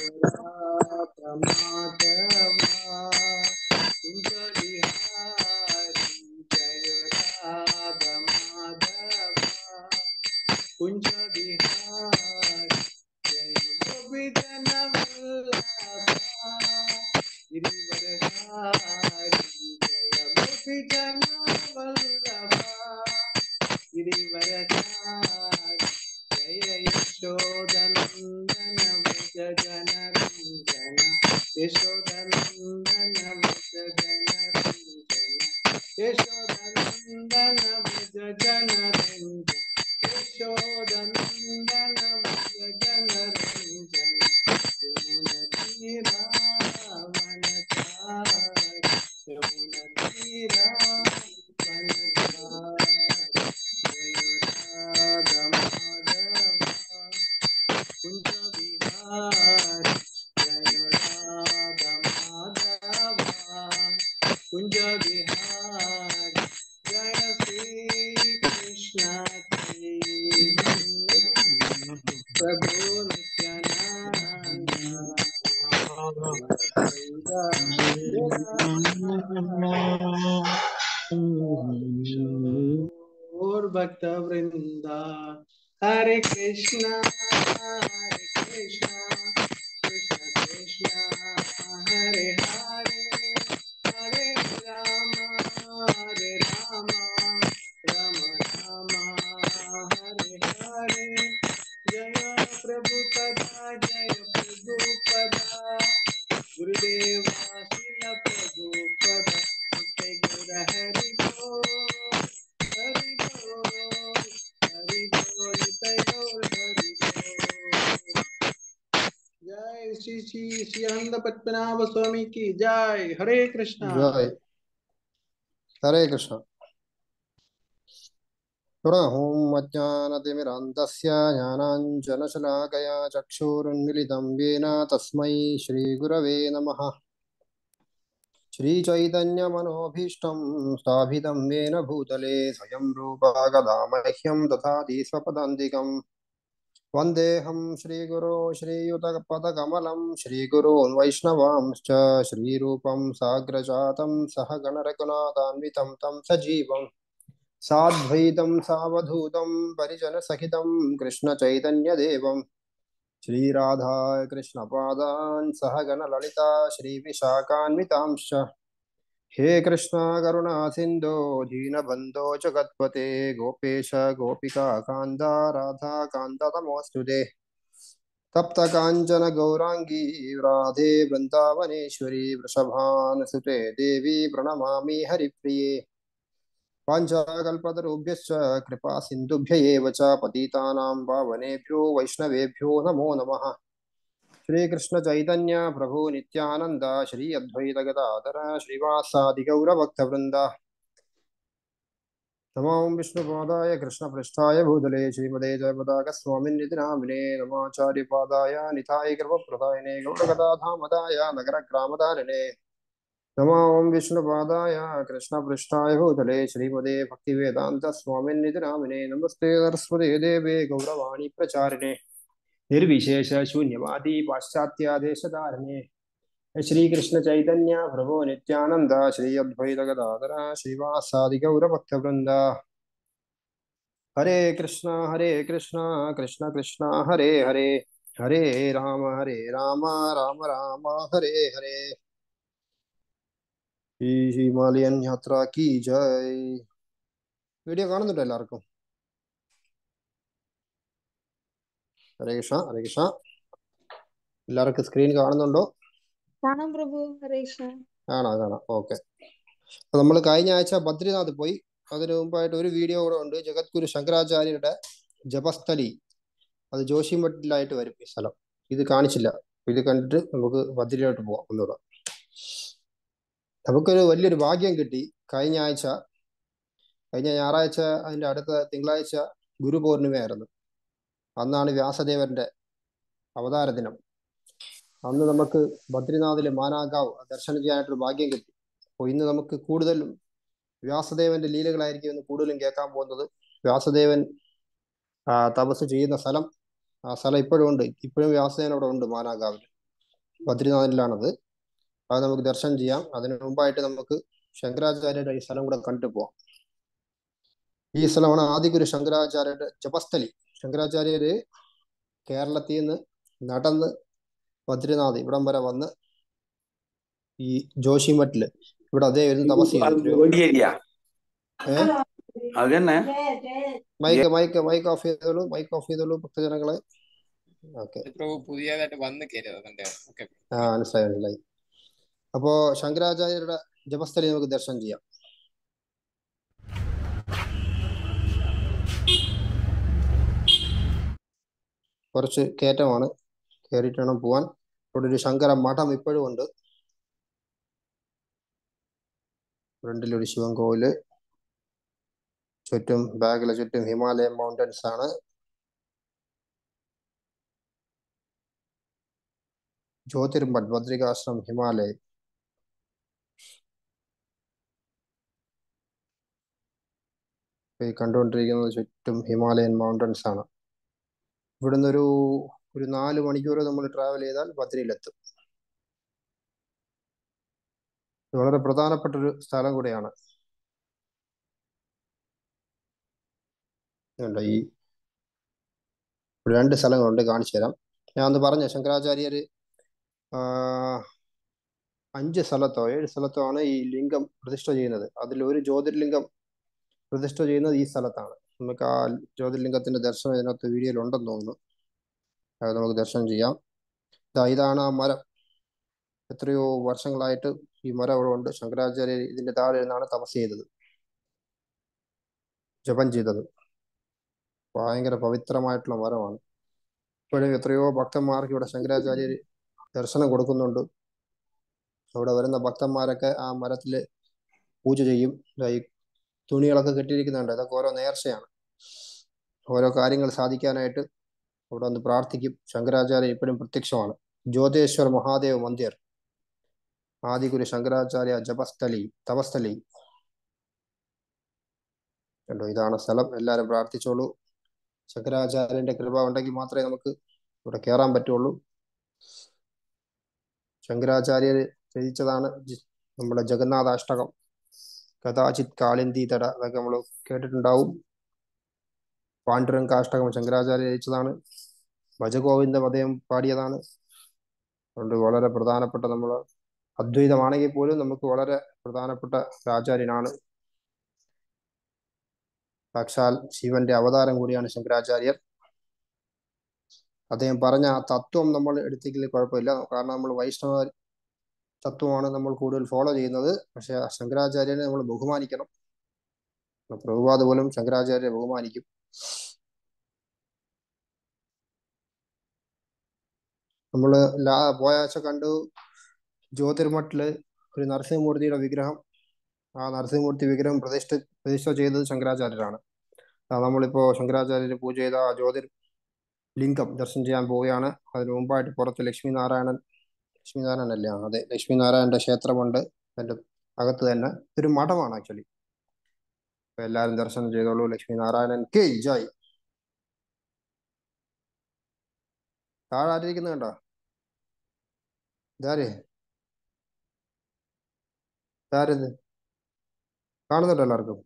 कुंज बिहार जय गोपीजन वल्लभा गिरिवरधारी जय गोपीजन वल्लभा गिरिवरधारी जय यशोदनन्दन व्रज जनरञ्जन यशोदनन्दन व्रज जनरञ्जन यशोदनन्दन व्रज जनरञ्जन यशोदनन्दन व्रज जनरञ्जन यमुनतीरावनचारि यमुनतीरावनचारि जय कुञ्ज विहारी जय राधा माधवा कुञ्ज विहारी जय श्री कृष्ण चैतन्य प्रभु नित्यानंद और भक्त वृंदा हरे कृष्णा हरे कृष्णा कृष्ण कृष्ण हरे हरे हरे राम हरे राम राम राम हरे हरे जय प्रभु पदा जय प्रभु पदा गुरुदेव शिल प्रभु पदा गुर हरि बोल हरि बोल हरि बोल जय गौर हरि बोल जय श्री श्री श्री अनंत पद्मनाभ स्वामी की जय हरे कृष्णा ജയ് ഹരേ കൃഷ്ണ തുടങ്ങും അജ്ഞാനതിമിരാന്തസ്യ ജ്ഞാനാഞ്ജനശലാകയാ ചക്ഷുരുന്മിലിതം യേന തസ്മൈ ശ്രീഗുരവേ നമഃ ശ്രീചൈതന്യമനോഭീഷ്ടം സ്ഥാപിതം യേന ഭൂതലേ സ്വയം രൂപാ ഗദാ മഹ്യം ദധാതി സ്വപദാന്തികം വന്ദേഹം ശ്രീഗുരോ ശ്രീയുതപദകമലം ശ്രീഗുരോन् वैष्णवांश्च श्रीरूपं साग्रजातं सह गणरघुनाथान्वितं तं सजीवं साद्वैतं सावधूतं परिजनसहितं कृष्णचैतन्यदेवं श्रीराधा कृष्णपादान् सह गणललिता श्रीविशाखान्वितांश्च हे कृष्ण करुणा सिन्धो दीनबन्धो जगत्पते गोपेश गोपिका कान्दा राधा कान्ततमोऽस्तु ते तप्त काञ्चन गौराङ्गी राधे वृन्दावनेश्वरी वृषभानुसुते देवी प्रणमामि हरिप्रिये पाञ्चाकल्पतरुभ्यश्च कृपा सिन्धुभ्य एव च पतितानां पावनेभ्यो वैष्णवेभ्यो नमो नमः श्रीकृष्ण चैतन्य प्रभु नित्यानन्द श्री अद्वैत गदाधर श्रीवासादि गौरभक्तवृन्द नमो विष्णुपादाय कृष्णपृष्ठाय भूतले श्रीमदे जयपदाकस्वामिन्निति नामिने नमाचार्यपादाय निताय कृपप्रदायिने गौरगदाधामदाय नगरग्रामदारिणे नमो विष्णुपादाय कृष्णपृष्ठाय भूतले श्रीमदे भक्तिवेदान्तस्वामिन्निति नामिने नमस्ते सरस्वते देवे गौरवाणी प्रचारिणे निर्विशेष शून्यवादी पाश्चात्यादेशधारणे श्रीकृष्ण चैतन्य प्रभो नित्यानंद श्री अद्वैत गदाधर श्रीवासादि गौरभक्तवृंद हरे कृष्णा हरे कृष्णा कृष्ण कृष्णा हरे हरे हरे राम हरे राम राम राम हरे हरे ഈ ഹിമാലയൻ യാത്ര കി ജയ് വീഡിയോ കാണുന്നുണ്ടോ എല്ലാവർക്കും ഹരേ കൃഷ്ണ ഹരേ കൃഷ്ണ എല്ലാവർക്കും സ്ക്രീൻ കാണുന്നുണ്ടോ കാണാം പ്രഭു ഹരേ കൃഷ്ണ കാണാം കാണാം ഓക്കെ അപ്പൊ നമ്മൾ കഴിഞ്ഞ ആഴ്ച ബദ്രിനാഥ് പോയി അതിനു മുമ്പായിട്ട് ഒരു വീഡിയോ കൂടെ ഉണ്ട് ജഗദ്ഗുരു ശങ്കരാചാര്യരുടെ ജപസ്ഥലി അത് ജോഷിമഠിലായിട്ട് വരും ഈ സ്ഥലം ഇത് കാണിച്ചില്ല ഇത് കണ്ടിട്ട് നമുക്ക് ബദ്രിയിലോട്ട് പോവാം ഒന്നുകൂടെ നമുക്കൊരു വലിയൊരു ഭാഗ്യം കിട്ടി കഴിഞ്ഞ ആഴ്ച കഴിഞ്ഞ ഞായറാഴ്ച അതിന്റെ അടുത്ത തിങ്കളാഴ്ച ഗുരു പൗർണിമയായിരുന്നു അന്നാണ് വ്യാസദേവന്റെ അവതാര ദിനം അന്ന് നമുക്ക് ബദ്രിനാഥിലെ മാനാഗാവ് ദർശനം ചെയ്യാനായിട്ടൊരു ഭാഗ്യം കിട്ടി അപ്പോൾ ഇന്ന് നമുക്ക് കൂടുതലും വ്യാസദേവന്റെ ലീലകളായിരിക്കും ഇന്ന് കൂടുതലും കേൾക്കാൻ പോകുന്നത് വ്യാസദേവൻ ആ, തപസ് ചെയ്യുന്ന സ്ഥലം ആ സ്ഥലം ഇപ്പോഴും ഉണ്ട് ഇപ്പോഴും വ്യാസദേവൻ അവിടെ ഉണ്ട് മാനാഗാവിൽ ബദ്രിനാഥിലാണത് അത് നമുക്ക് ദർശനം ചെയ്യാം അതിനു മുമ്പായിട്ട് നമുക്ക് ശങ്കരാചാര്യരുടെ ഈ സ്ഥലം കൂടെ കണ്ടു പോവാം ഈ സ്ഥലമാണ് ആദിഗുരു ശങ്കരാചാര്യരുടെ ജപസ്ഥലി ശങ്കരാചാര്യര് കേരളത്തിൽ നിന്ന് നടന്ന് ബദ്രിനാഥ് ഇവിടം വരെ വന്ന് ഈ ജോഷിമറ്റില് ഇവിടെ അതേ ഇരുന്ന് തപസ് ചെയ്തു എത്രയോ ഏരിയ ഏഹ് അത് തന്നെ മൈക്ക് മൈക്ക് മൈക്ക് ഓഫ് ചെയ്തോളൂ മൈക്ക് ഓഫ് ചെയ്തോളൂ ഭക്തജനങ്ങളെ ഓക്കെ പ്രഭു പുതിയതായിട്ട് വന്ന് കയറിയത് അതിന്റെ ഓക്കെ ആ മനസ്സിലായി മനസ്സിലായി അപ്പോ ശങ്കരാചാര്യരുടെ ജപസ്ഥലി നമുക്ക് ദർശനം ചെയ്യാം കുറച്ച് കയറ്റമാണ് കയറിയിട്ട് വേണം പോവാൻ ഇവിടെ ഒരു ശങ്കര മഠം ഇപ്പോഴും ഉണ്ട് ഫ്രണ്ടിലൊരു ശിവൻ കോവില് ചുറ്റും ബാഗിലെ ചുറ്റും ഹിമാലയൻ മൗണ്ടൻസ് ആണ് ജ്യോതിർമഠ് ബദ്രികാശ്രം ഹിമാലയ ഈ കണ്ടുകൊണ്ടിരിക്കുന്നത് ചുറ്റും ഹിമാലയൻ മൗണ്ടൻസ് ആണ് ഇവിടുന്ന് ഒരു ഒരു നാല് മണിക്കൂർ നമ്മൾ ട്രാവൽ ചെയ്താൽ ബദ്രിയിലെത്തും ഇത് വളരെ പ്രധാനപ്പെട്ട ഒരു സ്ഥലം കൂടെയാണ് ഉണ്ട് ഈ രണ്ട് സ്ഥലങ്ങളുണ്ട് കാണിച്ചു തരാം ഞാൻ അന്ന് പറഞ്ഞ ശങ്കരാചാര്യര് ആ, അഞ്ച് സ്ഥലത്തോ ഏഴ് സ്ഥലത്തോ ആണ് ഈ ലിംഗം പ്രതിഷ്ഠ ചെയ്യുന്നത് അതിൽ ഒരു ജ്യോതിർലിംഗം പ്രതിഷ്ഠ ചെയ്യുന്നത് ഈ സ്ഥലത്താണ് നമുക്ക് ആ ജ്യോതിർലിംഗത്തിന്റെ ദർശനം ഇതിനകത്ത് വീഡിയോയിൽ ഉണ്ടെന്ന് തോന്നുന്നു അത് നമുക്ക് ദർശനം ചെയ്യാം ദാ ഇതാണ് ആ മരം എത്രയോ വർഷങ്ങളായിട്ട് ഈ മരം അവിടെ ഉണ്ട് ശങ്കരാചാര്യർ ഇതിന്റെ താഴെ നിന്നാണ് തപസ് ചെയ്തത് ജപം ചെയ്തത് ഭയങ്കര പവിത്രമായിട്ടുള്ള മരമാണ് ഇപ്പോഴും എത്രയോ ഭക്തന്മാർക്ക് ഇവിടെ ശങ്കരാചാര്യർ ദർശനം കൊടുക്കുന്നുണ്ട് അവിടെ വരുന്ന ഭക്തന്മാരൊക്കെ ആ മരത്തില് പൂജ ചെയ്യും ദാ ഈ തുണികളൊക്കെ കെട്ടിയിരിക്കുന്നുണ്ട് ഇതൊക്കെ ഓരോ നേർച്ചയാണ് ഓരോ കാര്യങ്ങൾ സാധിക്കാനായിട്ട് അവിടെ വന്ന് പ്രാർത്ഥിക്കും ശങ്കരാചാര്യ ഇപ്പോഴും പ്രത്യക്ഷമാണ് ജ്യോതേശ്വർ മഹാദേവ് മന്ദിർ ആദിഗുരു ശങ്കരാചാര്യ ജപസ്ഥലി തപസ്ഥലി കണ്ടോ ഇതാണ് സ്ഥലം എല്ലാവരും പ്രാർത്ഥിച്ചോളൂ ശങ്കരാചാര്യന്റെ കൃപ ഉണ്ടെങ്കിൽ മാത്രമേ നമുക്ക് ഇവിടെ കയറാൻ പറ്റുള്ളൂ ശങ്കരാചാര്യർ രചിച്ചതാണ് ജി- നമ്മുടെ ജഗന്നാഥാഷ്ടകം കഥാചിത് കാളിന്തി തട അതൊക്കെ നമ്മൾ കേട്ടിട്ടുണ്ടാവും പാണ്ഡുരംഗാഷ്ടകം ശങ്കരാചാര്യ രചിച്ചതാണ് ഭജഗോവിന്ദം അദ്ദേഹം പാടിയതാണ് അതുകൊണ്ട് വളരെ പ്രധാനപ്പെട്ട നമ്മൾ അദ്വൈതമാണെങ്കിൽ പോലും നമുക്ക് വളരെ പ്രധാനപ്പെട്ട ഒരു ആചാര്യനാണ് സാക്ഷാൽ ശിവന്റെ അവതാരം കൂടിയാണ് ശങ്കരാചാര്യർ അദ്ദേഹം പറഞ്ഞ ആ തത്വം നമ്മൾ എടുത്തെങ്കിൽ കുഴപ്പമില്ല കാരണം നമ്മൾ വൈഷ്ണവ തത്വമാണ് നമ്മൾ കൂടുതൽ ഫോളോ ചെയ്യുന്നത് പക്ഷെ ആ ശങ്കരാചാര്യനെ നമ്മൾ ബഹുമാനിക്കണം പ്രഭുപാദ് പോലും ശങ്കരാചാര്യരെ ബഹുമാനിക്കും നമ്മൾ ലാ പോയ ആഴ്ച കണ്ടു ജ്യോതിർമഠില് ഒരു നരസിംഹമൂർത്തിയുടെ വിഗ്രഹം ആ നരസിംഹമൂർത്തി വിഗ്രഹം പ്രതിഷ്ഠ പ്രതിഷ്ഠ ചെയ്തത് ശങ്കരാചാര്യരാണ് ആ നമ്മളിപ്പോ ശങ്കരാചാര്യര് പൂജ ചെയ്ത ആ ജ്യോതിർ ലിംഗം ദർശനം ചെയ്യാൻ പോവുകയാണ് അതിന് മുമ്പായിട്ട് പുറത്ത് ലക്ഷ്മി നാരായണൻ ലക്ഷ്മി നാരായണൻ അല്ലേ ആ, അതെ ലക്ഷ്മി നാരായണന്റെ ക്ഷേത്രമുണ്ട് അതിന്റെ അകത്ത് തന്നെ ഇതൊരു മഠമാണ് ആക്ച്വലി അപ്പൊ എല്ലാവരും ദർശനം ചെയ്തോളൂ ലക്ഷ്മി നാരായണൻ കെ ജയ് താഴെ ആരിയിരിക്കുന്നത് കണ്ടോ ഇതാര് ഇതാരിത് കാണുന്നുണ്ടോ എല്ലാവർക്കും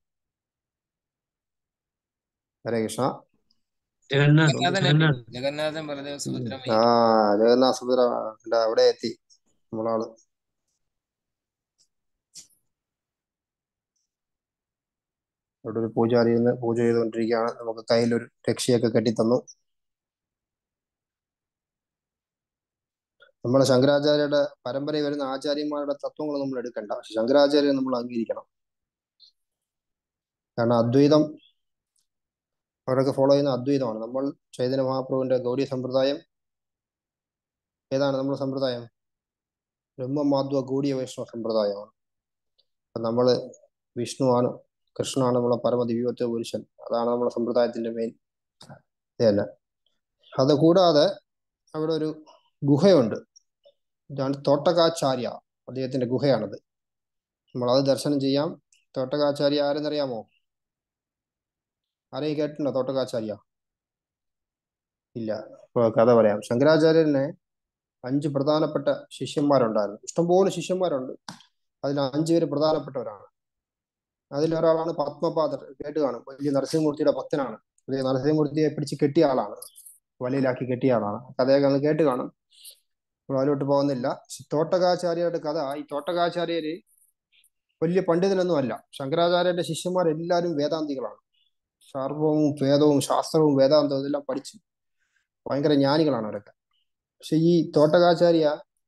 ഹരേ കൃഷ്ണ ജഗന്നാഥ് ജഗന്നാഥൻ ജഗന്നാഥ് ജഗന്നാഥൻ ബലദേവ സുഭദ്ര ആ ജഗന്നാഥ സുഭദ്ര ഉണ്ട്, അവിടെ എത്തി നമ്മളാള് അവിടെ ഒരു പൂജാരി ഇരുന്ന് പൂജ ചെയ്തുകൊണ്ടിരിക്കുകയാണ് നമുക്ക് കയ്യിൽ ഒരു രക്ഷയൊക്കെ കെട്ടിത്തന്നു നമ്മുടെ ശങ്കരാചാര്യരുടെ പരമ്പരയിൽ വരുന്ന ആചാര്യന്മാരുടെ തത്വങ്ങൾ നമ്മൾ എടുക്കണ്ട പക്ഷെ ശങ്കരാചാര്യരെ നമ്മൾ അംഗീകരിക്കണം കാരണം അദ്വൈതം അവരൊക്കെ ഫോളോ ചെയ്യുന്ന അദ്വൈതമാണ് നമ്മൾ ചൈതന്യ മഹാപ്രഭുവിന്റെ ഗൗഡി സമ്പ്രദായം ഏതാണ് നമ്മുടെ സമ്പ്രദായം ബ്രഹ്മമാധ്വ ഗൗഡിയ വൈഷ്ണവ സമ്പ്രദായമാണ് അപ്പൊ നമ്മള് വിഷ്ണുവാണ് കൃഷ്ണനാണ് നമ്മളെ പരമദിവ്യത്വ പുരുഷൻ അതാണ് നമ്മുടെ സമ്പ്രദായത്തിന്റെ മെയിൻ ഇത് തന്നെ അത് കൂടാതെ അവിടെ ഒരു ഗുഹയുണ്ട് ഇതാണ് തോട്ടകാചാര്യ അദ്ദേഹത്തിന്റെ ഗുഹയാണത് നമ്മൾ അത് ദർശനം ചെയ്യാം തോട്ടകാചാര്യ ആരെന്നറിയാമോ ആരെയും കേട്ടിട്ടുണ്ടോ തോട്ടകാചാര്യ ഇല്ല ഇപ്പൊ കഥ പറയാം ശങ്കരാചാര്യനെ അഞ്ച് പ്രധാനപ്പെട്ട ശിഷ്യന്മാരുണ്ടായിരുന്നു ഇഷ്ടംപോലെ ശിഷ്യന്മാരുണ്ട് അതിൽ അഞ്ചു പേര് പ്രധാനപ്പെട്ടവരാണ് അതിലൊരാളാണ് പത്മപാദർ കേട്ട് കാണും വലിയ നരസിംഹമൂർത്തിയുടെ ഭക്തനാണ് വലിയ നരസിംഹമൂർത്തിയെ പിടിച്ച് കെട്ടിയ ആളാണ് വലയിലാക്കി കെട്ടിയ ആളാണ് കഥയൊക്കെ അങ്ങ് കേട്ട് കാണും അപ്പോൾ അതിലോട്ട് പോകുന്നില്ല തോട്ടകാചാര്യരുടെ കഥ ഈ തോട്ടകാചാര്യര് വലിയ പണ്ഡിതനൊന്നും അല്ല ശങ്കരാചാര്യന്റെ ശിഷ്യന്മാർ എല്ലാവരും വേദാന്തികളാണ് സർവവും വേദവും ശാസ്ത്രവും വേദാന്തവും ഇതെല്ലാം പഠിച്ചു ഭയങ്കര ജ്ഞാനികളാണ് അവരൊക്കെ പക്ഷെ ഈ തോട്ടകാചാര്യ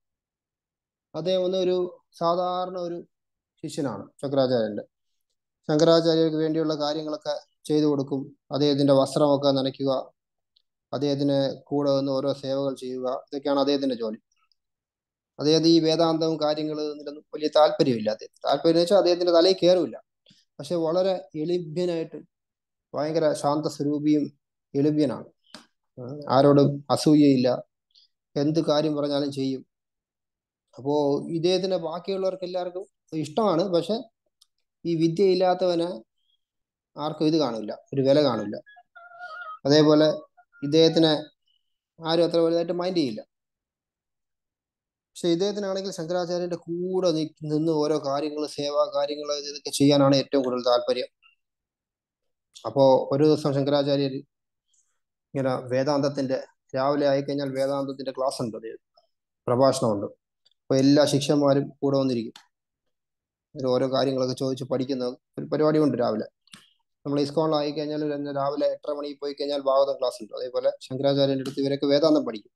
അദ്ദേഹം ഒന്ന് ഒരു സാധാരണ ഒരു ശിഷ്യനാണ് ശങ്കരാചാര്യന്റെ ശങ്കരാചാര്യർക്ക് വേണ്ടിയുള്ള കാര്യങ്ങളൊക്കെ ചെയ്തു കൊടുക്കും അദ്ദേഹത്തിന്റെ വസ്ത്രമൊക്കെ നനയ്ക്കുക അദ്ദേഹത്തിന് കൂടെ നിന്ന് ഓരോ സേവകൾ ചെയ്യുക ഇതൊക്കെയാണ് അദ്ദേഹത്തിന്റെ ജോലി അദ്ദേഹം ഈ വേദാന്തവും കാര്യങ്ങളും ഇതിലൊന്നും വലിയ താല്പര്യമില്ല അദ്ദേഹം താല്പര്യം എന്ന് വെച്ചാൽ അദ്ദേഹത്തിന്റെ തലയിൽ കയറില്ല പക്ഷെ വളരെ എളിഭ്യനായിട്ട് ഭയങ്കര ശാന്ത സ്വരൂപിയും എളിഭ്യനാണ് ഉം. ആരോടും അസൂയയില്ല എന്ത് കാര്യം പറഞ്ഞാലും ചെയ്യും അപ്പോ ഇദ്ദേഹത്തിന് ബാക്കിയുള്ളവർക്ക് എല്ലാവർക്കും ഇഷ്ടമാണ് പക്ഷെ ഈ വിദ്യ ഇല്ലാത്തവന് ആർക്കും ഇത് കാണില്ല ഒരു വില കാണില്ല അതേപോലെ ഇദ്ദേഹത്തിന് ആരും അത്ര വലുതായിട്ട് മൈൻഡ് ചെയ്യില്ല പക്ഷെ ഇദ്ദേഹത്തിനാണെങ്കിൽ ശങ്കരാചാര്യന്റെ കൂടെ നി- നിന്ന് ഓരോ കാര്യങ്ങൾ സേവാ കാര്യങ്ങൾ ഇതൊക്കെ ചെയ്യാനാണ് ഏറ്റവും കൂടുതൽ താല്പര്യം അപ്പോ ഒരു ദിവസം ശങ്കരാചാര്യർ ഇങ്ങനെ വേദാന്തത്തിന്റെ രാവിലെ ആയിക്കഴിഞ്ഞാൽ വേദാന്തത്തിന്റെ ക്ലാസ് ഉണ്ട് അദ്ദേഹം പ്രഭാഷണമുണ്ട് അപ്പൊ എല്ലാ ശിഷ്യന്മാരും കൂടെ വന്നിരിക്കും ഇതിൽ ഓരോ കാര്യങ്ങളൊക്കെ ചോദിച്ച് പഠിക്കുന്ന ഒരു പരിപാടി ഉണ്ട് രാവിലെ നമ്മൾ ഇസ്കോണിലായി കഴിഞ്ഞാൽ ഒരു രാവിലെ എട്ടര മണിക്ക് പോയി കഴിഞ്ഞാൽ ഭാഗവതം ക്ലാസ് ഉണ്ട് അതേപോലെ ശങ്കരാചാര്യന്റെ അടുത്ത് ഇവരൊക്കെ വേദാന്തം പഠിക്കും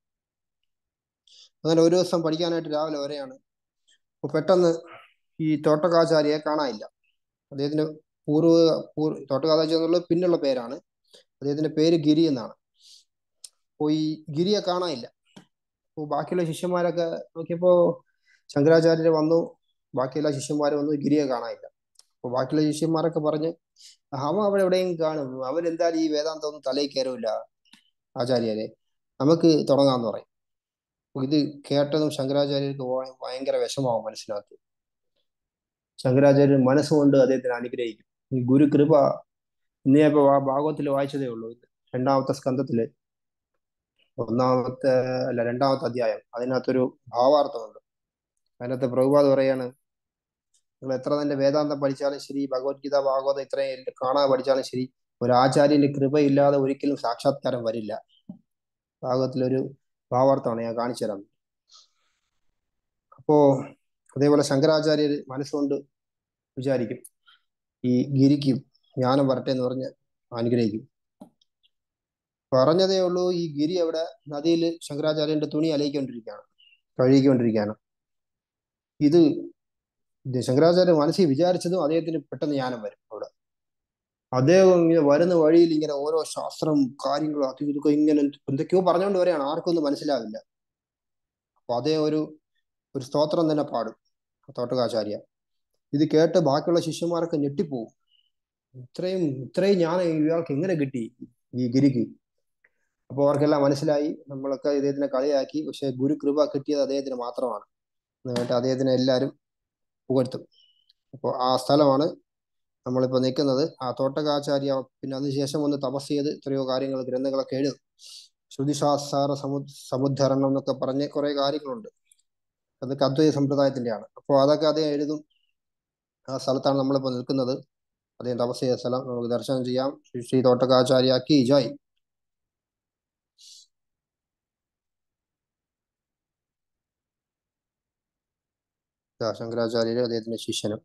അങ്ങനെ ഒരു ദിവസം പഠിക്കാനായിട്ട് രാവിലെ വരെയാണ് അപ്പൊ പെട്ടെന്ന് ഈ തോട്ടകാചാര്യയെ കാണാനില്ല അദ്ദേഹത്തിന്റെ പൂർവ്വ പൂർവ്വ തോട്ടകാചാര്യ എന്നുള്ളത് പിന്നുള്ള പേരാണ് അദ്ദേഹത്തിന്റെ പേര് ഗിരി എന്നാണ് അപ്പൊ ഈ ഗിരിയെ കാണാനില്ല അപ്പൊ ബാക്കിയുള്ള ശിഷ്യന്മാരൊക്കെ നോക്കിയപ്പോ ശങ്കരാചാര്യര് വന്നു ബാക്കിയുള്ള ശിഷ്യന്മാർ വന്നു ഗിരിയെ കാണാനില്ല അപ്പൊ ബാക്കിയുള്ള ശിഷ്യന്മാരൊക്കെ പറഞ്ഞ് അവൻ അവിടെ എവിടെയും കാണും അവൻ എന്തായാലും ഈ വേദാന്തം ഒന്നും തലയിൽ കയറില്ല ആചാര്യരെ നമുക്ക് തുടങ്ങാന്ന് പറയും അപ്പൊ ഇത് കേട്ടതും ശങ്കരാചാര്യർക്ക് ഭയ- ഭയങ്കര വിഷമാവും മനസ്സിനകത്ത് ശങ്കരാചാര്യർ മനസ്സുകൊണ്ട് അദ്ദേഹത്തിന് അനുഗ്രഹിക്കും ഈ ഗുരു കൃപ ഇന്ന് ഞാൻ ഇപ്പൊ ആ ഭാഗവത്തിൽ വായിച്ചതേ ഉള്ളൂ രണ്ടാമത്തെ സ്കന്ധത്തില് ഒന്നാമത്തെ അല്ല രണ്ടാമത്തെ അധ്യായം അതിനകത്തൊരു ഭാവാർത്ഥമുണ്ട് അതിനകത്ത് പ്രഭുപാദ് പറയാണ് നിങ്ങൾ എത്ര തന്നെ വേദാന്തം പഠിച്ചാലും ശരി ഭഗവത്ഗീത ഭാഗവതം ഇത്രയും കാണാതെ പഠിച്ചാലും ശരി ഒരു ആചാര്യന്റെ കൃപയില്ലാതെ ഒരിക്കലും സാക്ഷാത്കാരം വരില്ല ഭാഗവത്തിലൊരു ഭാവാർത്ഥമാണ് ഞാൻ കാണിച്ചു തരാം അപ്പോ അതേപോലെ ശങ്കരാചാര്യർ മനസ്സുകൊണ്ട് വിചാരിക്കും ഈ ഗിരിക്കും ജ്ഞാനം വരട്ടെ എന്ന് പറഞ്ഞ് അനുഗ്രഹിക്കും പറഞ്ഞതേ ഉള്ളൂ ഈ ഗിരി അവിടെ നദിയിൽ ശങ്കരാചാര്യന്റെ തുണി അലയിക്കൊണ്ടിരിക്കുകയാണ് കഴുകിക്കൊണ്ടിരിക്കുകയാണ് ഇത് ഇത് ശങ്കരാചാര്യ മനസ്സിൽ വിചാരിച്ചതും അദ്ദേഹത്തിന് പെട്ടെന്ന് ജ്ഞാനം വരും അവിടെ അദ്ദേഹം ഇങ്ങനെ വരുന്ന വഴിയിൽ ഇങ്ങനെ ഓരോ ശാസ്ത്രം കാര്യങ്ങളും അതും ഇതൊക്കെ ഇങ്ങനെ എന്തൊക്കെയോ പറഞ്ഞുകൊണ്ട് വരെയാണ് ആർക്കും ഒന്നും മനസ്സിലാവില്ല അപ്പൊ അതേ ഒരു ഒരു സ്തോത്രം തന്നെ പാടും തോട്ടകാചാര്യ ഇത് കേട്ട് ബാക്കിയുള്ള ശിഷ്യന്മാരൊക്കെ ഞെട്ടിപ്പോവും ഇത്രയും ഇത്രയും ജ്ഞാനം ഇയാൾക്ക് എങ്ങനെ കിട്ടി ഈ ഗിരിക്ക് അപ്പൊ അവർക്കെല്ലാം മനസ്സിലായി നമ്മളൊക്കെ ഇദ്ദേഹത്തിനെ കളിയാക്കി പക്ഷെ ഗുരു കൃപ കിട്ടിയത് അദ്ദേഹത്തിന് മാത്രമാണ് എന്നിട്ട് അദ്ദേഹത്തിനെ എല്ലാവരും പുകഴ്ത്തും അപ്പോൾ ആ സ്ഥലമാണ് നമ്മളിപ്പോൾ നിൽക്കുന്നത് ആ തോട്ടകാചാര്യ പിന്നെ അതിനുശേഷം ഒന്ന് തപസ് ചെയ്ത് എത്രയോ കാര്യങ്ങൾ ഗ്രന്ഥങ്ങളൊക്കെ എഴുതും ശ്രുതിശാസ്ത്ര സമു സമുദ്ധരണം എന്നൊക്കെ പറഞ്ഞ് കുറെ കാര്യങ്ങളുണ്ട് അതൊക്കെ അദ്വൈത സമ്പ്രദായത്തിന്റെയാണ് അപ്പോൾ അതൊക്കെ അദ്ദേഹം എഴുതും ആ സ്ഥലത്താണ് നമ്മളിപ്പോൾ നിൽക്കുന്നത് അദ്ദേഹം തപസ് ചെയ്ത സ്ഥലം നമുക്ക് ദർശനം ചെയ്യാം ശ്രീ ശ്രീ തോട്ടകാചാര്യ കി ജയ് ഇതാ ശങ്കരാചാര്യര് അദ്ദേഹത്തിന്റെ ശിഷ്യനും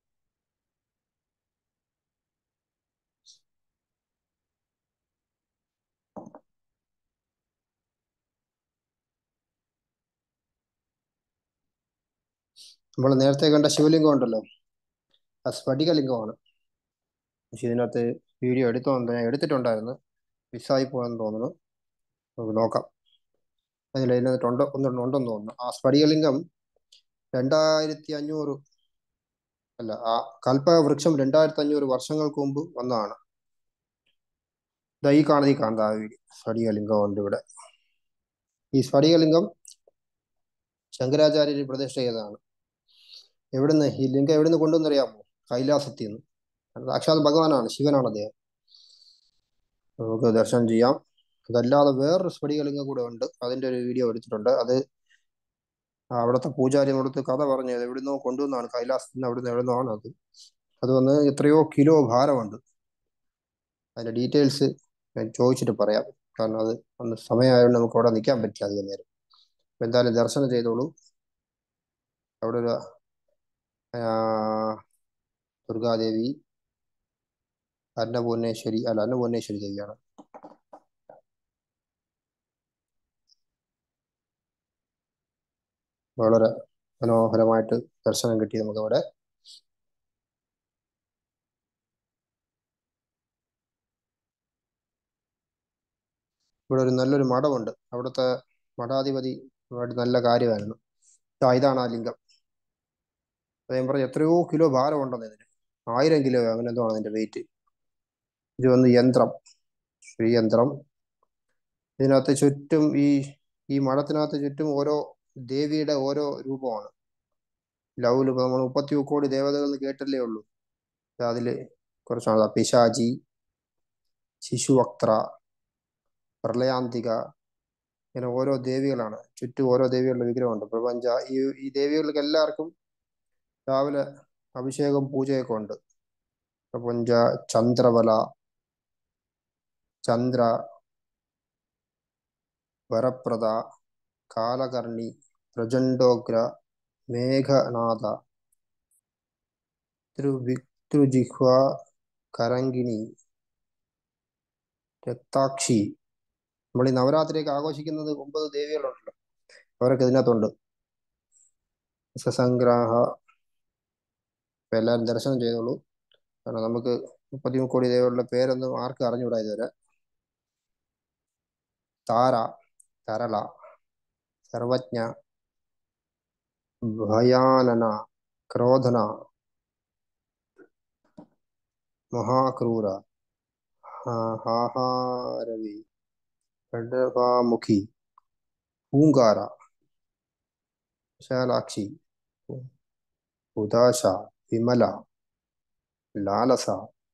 നമ്മൾ നേരത്തെ കണ്ട ശിവലിംഗം ഉണ്ടല്ലോ ആ സ്ഫടികലിംഗമാണ് പക്ഷെ ഇതിനകത്ത് വീഡിയോ എടുത്തോണ്ട് ഞാൻ എടുത്തിട്ടുണ്ടായിരുന്നു മിസ്സായി പോയെന്ന് തോന്നുന്നു നമുക്ക് നോക്കാം അതിൽ ഇതിനകത്ത് ഉണ്ടോ ഒന്നും ഉണ്ടെന്ന് തോന്നുന്നു ആ സ്ഫടികലിംഗം രണ്ടായിരത്തി അഞ്ഞൂറ് അല്ല ആ കൽപ്പവൃക്ഷം രണ്ടായിരത്തി അഞ്ഞൂറ് വർഷങ്ങൾക്ക് മുമ്പ് വന്നതാണ് ദാ ഈ കാണുന്ന ഈ കാണുന്ന ആ വീഡിയോ സ്ഫടികലിംഗം ഉണ്ട് ഇവിടെ ഈ സ്ഫടികലിംഗം ശങ്കരാചാര്യർ പ്രതിഷ്ഠ ചെയ്തതാണ് എവിടുന്ന് ഈ ലിംഗം എവിടുന്ന് കൊണ്ടുവന്നറിയാമോ കൈലാസത്തിൽ നിന്ന് സാക്ഷാത് ഭഗവാനാണ് ശിവനാണ് അദ്ദേഹം നമുക്ക് ദർശനം ചെയ്യാം അതല്ലാതെ വേറൊരു സ്ഫടികലിംഗം കൂടെ ഉണ്ട് അതിന്റെ ഒരു വീഡിയോ എടുത്തിട്ടുണ്ട് അത് ആ അവിടുത്തെ പൂജാരി അവിടുത്തെ കഥ പറഞ്ഞു അത് എവിടുന്നോ കൊണ്ടുവന്നാണ് കൈലാസത്തിൽ നിന്ന് അവിടുന്ന് എവിടുന്നോ ആണ് അത് അത് വന്ന് എത്രയോ കിലോ ഭാരമുണ്ട് അതിന്റെ ഡീറ്റെയിൽസ് ഞാൻ ചോദിച്ചിട്ട് പറയാം കാരണം അത് അന്ന് സമയമായതുകൊണ്ട് നമുക്ക് അവിടെ നിൽക്കാൻ പറ്റില്ല അധികം നേരം അപ്പൊ എന്തായാലും ദർശനം ചെയ്തോളൂ അവിടെ ഒരു ആ, ദുർഗാദേവി അന്നപൂർണേശ്വരി അല്ല അന്നപൂർണേശ്വരി ദേവിയാണ് വളരെ മനോഹരമായിട്ട് ദർശനം കിട്ടി നമുക്ക് അവിടെ ഇവിടെ ഒരു നല്ലൊരു മഠമുണ്ട് അവിടുത്തെ മഠാധിപതി ആയിട്ട് നല്ല കാര്യമായിരുന്നു ദാ ഇതാണ് ആ ലിംഗം അത് ഞാൻ പറഞ്ഞു എത്രയോ കിലോ ഭാരമുണ്ടെന്ന് ഇതിന് ആയിരം കിലോ അങ്ങനെ എന്തോ ആണ് അതിന്റെ വെയിറ്റ് ഇത് വന്ന് യന്ത്രം ശ്രീയന്ത്രം ഇതിനകത്ത് ചുറ്റും ഈ ഈ മഠത്തിനകത്ത് ചുറ്റും ഓരോ ദേവിയുടെ ഓരോ രൂപമാണ് ലൗല് ഇപ്പൊ നമ്മൾ മുപ്പത്തി കോടി ദേവതകൾ എന്ന് കേട്ടല്ലേ ഉള്ളൂ ദാ അതില് കുറച്ചാണ് ദാ പിശാചി ശിശുവക്ത്ര പ്രളയാന്തിക ഇങ്ങനെ ഓരോ ദേവികളാണ് ചുറ്റും ഓരോ ദേവികളുടെ വിഗ്രഹമുണ്ട് പ്രപഞ്ച ഈ ഈ ദേവികൾക്ക് എല്ലാവർക്കും രാവിലെ അഭിഷേകം പൂജയൊക്കെ ഉണ്ട് പ്രപഞ്ച ചന്ദ്രവല ചന്ദ്ര വരപ്രദ കാലകർണി പ്രചണ്ഡോഗ്ര മേഘനാഥ ത്രിജിഹ്വ കരങ്കിണി രക്താക്ഷി നമ്മൾ ഈ നവരാത്രിയൊക്കെ ആഘോഷിക്കുന്നത് ഒമ്പത് ദേവികളുണ്ടല്ലോ അവരൊക്കെ ഇതിനകത്തുണ്ട് സസംഗ്രാഹ ഇപ്പൊ എല്ലാവരും ദർശനം ചെയ്തോളൂ കാരണം നമുക്ക് മുപ്പത്തി കോടി ദേവികളുടെ പേരൊന്നും ആർക്കും അറിഞ്ഞുകൂടാ ഇതുവരെ താര തരള സർവജ്ഞ ഭയാനന ക്രോധന മഹാക്രൂര ഹാ- ഹാഹാരവി ഷഡ്ഭാമുഖി പൂങ്കാര വിശാലാക്ഷി ഉദാശ വിമല ലാലസ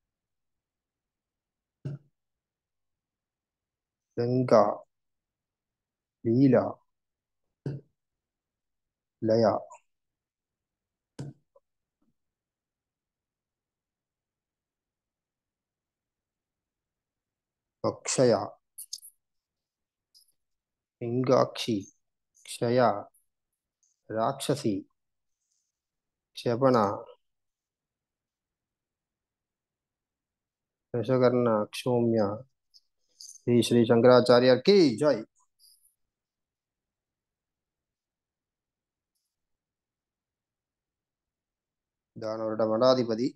ഗംഗ ലീല ലയ അക്ഷയ ലിംഗാക്ഷി ക്ഷയ രാക്ഷസി ക്ഷപണ ദശകർണ ക്ഷോമ്യ ശ്രീ ശ്രീ ശങ്കരാചാര്യർ കി ജയ് ഇതാണ് അവരുടെ മഠാധിപതി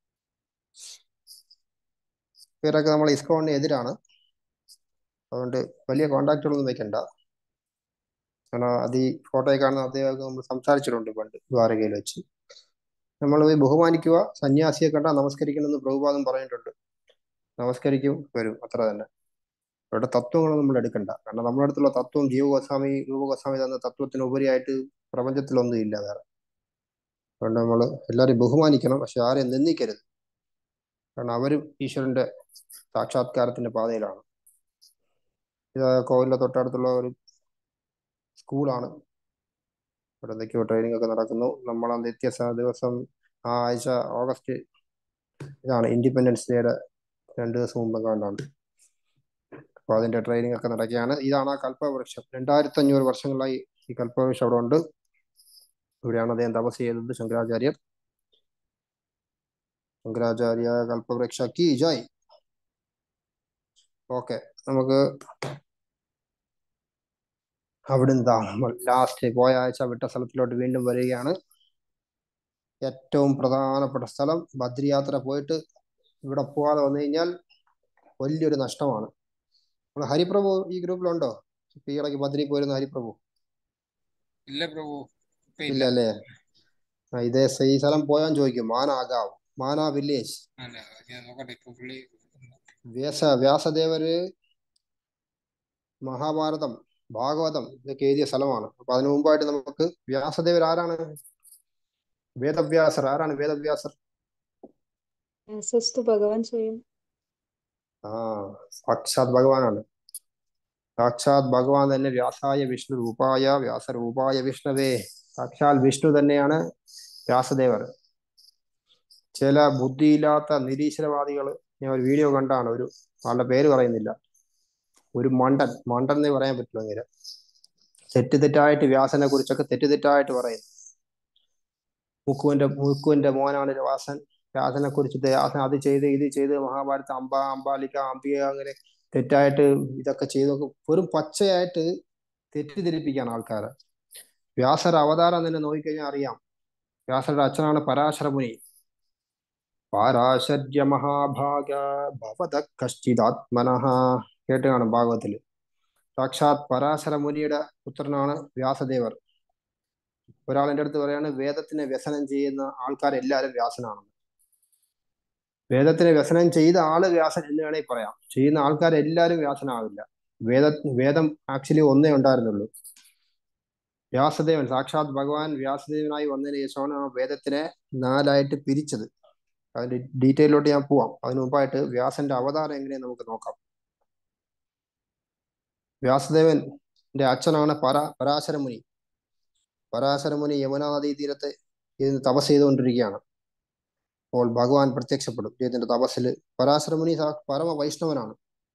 ഇവരൊക്കെ നമ്മൾ ഇസ്കോണിന് എതിരാണ് അതുകൊണ്ട് വലിയ കോണ്ടാക്റ്റുകളൊന്നും വെക്കണ്ട കാരണം അത് ഈ ഫോട്ടോയിൽ കാണുന്ന അദ്ദേഹമൊക്കെ നമ്മൾ സംസാരിച്ചിട്ടുണ്ട് പണ്ട് ദ്വാരകയിൽ വെച്ച് നമ്മൾ പോയി ബഹുമാനിക്കുക സന്യാസിയെ കണ്ടാൽ നമസ്കരിക്കണമെന്ന് പ്രഭുപാദം പറഞ്ഞിട്ടുണ്ട് നമസ്കരിക്കും വരും അത്ര തന്നെ അവരുടെ തത്വങ്ങളൊന്നും നമ്മൾ എടുക്കണ്ട കാരണം നമ്മുടെ അടുത്തുള്ള തത്വം ജീവഗോസ്വാമി രൂപഗോസ്വാമി തന്ന തത്വത്തിന് ഉപരിയായിട്ട് പ്രപഞ്ചത്തിലൊന്നും ഇല്ല വേറെ അതുകൊണ്ട് നമ്മൾ എല്ലാവരെയും ബഹുമാനിക്കണം പക്ഷെ ആരെയും നിന്ദിക്കരുത് കാരണം അവരും ഈശ്വരന്റെ സാക്ഷാത്കാരത്തിന്റെ പാതയിലാണ് ഇത് കോവിലിന്റെ തൊട്ടടുത്തുള്ള ഒരു സ്കൂളാണ് ഇവിടെ എന്തൊക്കെയോ ട്രെയിനിങ് ഒക്കെ നടക്കുന്നു നമ്മൾ നിത്യ സ- ദിവസം ആ ആഴ്ച ഓഗസ്റ്റ് ഇതാണ് ഇൻഡിപെൻഡൻസ് ഡേയുടെ രണ്ട് ദിവസം മുമ്പ് കണ്ടാണ് അപ്പൊ അതിന്റെ ട്രെയിനിങ് ഒക്കെ നടക്കുകയാണ് ഇതാണ് ആ കൽപ്പവൃക്ഷം രണ്ടായിരത്തി അഞ്ഞൂറ് വർഷങ്ങളായി ഈ കൽപ്പവൃക്ഷം അവിടെ ഉണ്ട് ഇവിടെയാണ് അദ്ദേഹം തപസ് ചെയ്തത് ശങ്കരാചാര്യർ ശങ്കരാചാര്യ കൽപ്പവൃക്ഷ കി ജയ് ഓക്കെ നമുക്ക് അവിടുന്ന് നമ്മൾ ലാസ്റ്റ് പോയ ആഴ്ച വിട്ട സ്ഥലത്തിലോട്ട് വീണ്ടും വരികയാണ് ഏറ്റവും പ്രധാനപ്പെട്ട സ്ഥലം ബദ്രിയാത്ര പോയിട്ട് ഇവിടെ പോവാതെ വന്നു കഴിഞ്ഞാൽ വലിയൊരു നഷ്ടമാണ് നമ്മൾ ഹരിപ്രഭു ഈ ഗ്രൂപ്പിലുണ്ടോ ഇപ്പൊ ഈ ഇടയ്ക്ക് ബദ്രി പോയിരുന്ന ഹരിപ്രഭു ഇല്ല പ്രഭു ഇപ്പൊ ഇല്ല ഇല്ല അല്ലേ ആ, ഇതേ സ- ഈ സ്ഥലം പോയാൻ ചോദിക്കും മാനാഗാവ് മാനാ വില്ലേജ് അല്ല ഞാൻ നോക്കട്ടെ ഇപ്പൊ പുള്ളി വ്യാസ വ്യാസദേവര് മഹാഭാരതം ഭാഗവതം ഇതൊക്കെ എഴുതിയ സ്ഥലമാണ് അപ്പൊ അതിനു മുമ്പായിട്ട് നമുക്ക് വ്യാസദേവർ ആരാണ് വേദവ്യാസർ ആരാണ് വേദവ്യാസർ ആൻസസ് ടു ഭഗവാൻ സ്വയം ആ സാക്ഷാത് ഭഗവാനാണ് സാക്ഷാത് ഭഗവാൻ തന്നെ വ്യാസായ വിഷ്ണു രൂപായ വ്യാസരൂപായ വിഷ്ണവേ സാക്ഷാൽ വിഷ്ണു തന്നെയാണ് വ്യാസദേവർ ചില ബുദ്ധിയില്ലാത്ത നിരീശ്വരവാദികൾ ഞാൻ ഒരു വീഡിയോ കണ്ടാണ് ഒരു ആളുടെ പേര് പറയുന്നില്ല ഒരു മണ്ടൻ മണ്ടൻ എന്നേ പറയാൻ പറ്റുള്ളൂ അങ്ങനെ തെറ്റ് തെറ്റായിട്ട് വ്യാസനെ കുറിച്ചൊക്കെ തെറ്റ് തെറ്റായിട്ട് പറയുന്നു മുക്കുവിന്റെ മുക്കുവിന്റെ മോനാണ് വ്യാസൻ വ്യാസനെ കുറിച്ച് വ്യാസൻ അത് ചെയ്ത് ഇത് ചെയ്ത് മഹാഭാരത അമ്പ അമ്പാലിക അംബിക അങ്ങനെ തെറ്റായിട്ട് ഇതൊക്കെ ചെയ്ത് വെറും പച്ചയായിട്ട് തെറ്റിദ്ധരിപ്പിക്കുകയാണ് ആൾക്കാരെ വ്യാസര അവതാരം തന്നെ നോക്കിക്കഴിഞ്ഞാൽ അറിയാം വ്യാസരുടെ അച്ഛനാണ് പരാശര മുനി പാരാശര്യ മഹാഭാഗ ഭവത കശ്ചിതാത്മനഃ കേട്ട് കാണും ഭാഗവത്തില് സാക്ഷാത് പരാശര മുനിയുടെ പുത്രനാണ് വ്യാസദേവർ ഒരാൾ എൻ്റെ അടുത്ത് പറയാണ് വേദത്തിനെ വ്യസനം ചെയ്യുന്ന ആൾക്കാരെല്ലാവരും വ്യാസനാണ് വേദത്തിനെ വ്യസനം ചെയ്ത ആള് വ്യാസൻ എന്ന് വേണമെങ്കിൽ പറയാം ചെയ്യുന്ന ആൾക്കാരെല്ലാവരും വ്യാസനാവില്ല വേദ വേദം ആക്ച്വലി ഒന്നേ ഉണ്ടായിരുന്നുള്ളൂ വ്യാസദേവൻ സാക്ഷാത് ഭഗവാൻ വ്യാസദേവനായി വന്നതിന് ശേഷമാണ് ആ വേദത്തിനെ നാലായിട്ട് പിരിച്ചത് അതിന്റെ ഡീറ്റെയിലോട്ട് ഞാൻ പോവാം അതിനു മുമ്പായിട്ട് വ്യാസന്റെ അവതാരം എങ്ങനെയെന്ന് നമുക്ക് നോക്കാം വ്യാസദേവന്റെ അച്ഛനാണ് പര പരാശര മുനി പരാശര മുനി യമുനാ നദീ തീരത്ത് ഇരുന്ന് തപസ് ചെയ്തുകൊണ്ടിരിക്കുകയാണ് അപ്പോൾ ഭഗവാൻ പ്രത്യക്ഷപ്പെടും ഇദ്ദേഹത്തിന്റെ തപസ്സിൽ പരാശര മുനി സാ- പരമ വൈഷ്ണവനാണ്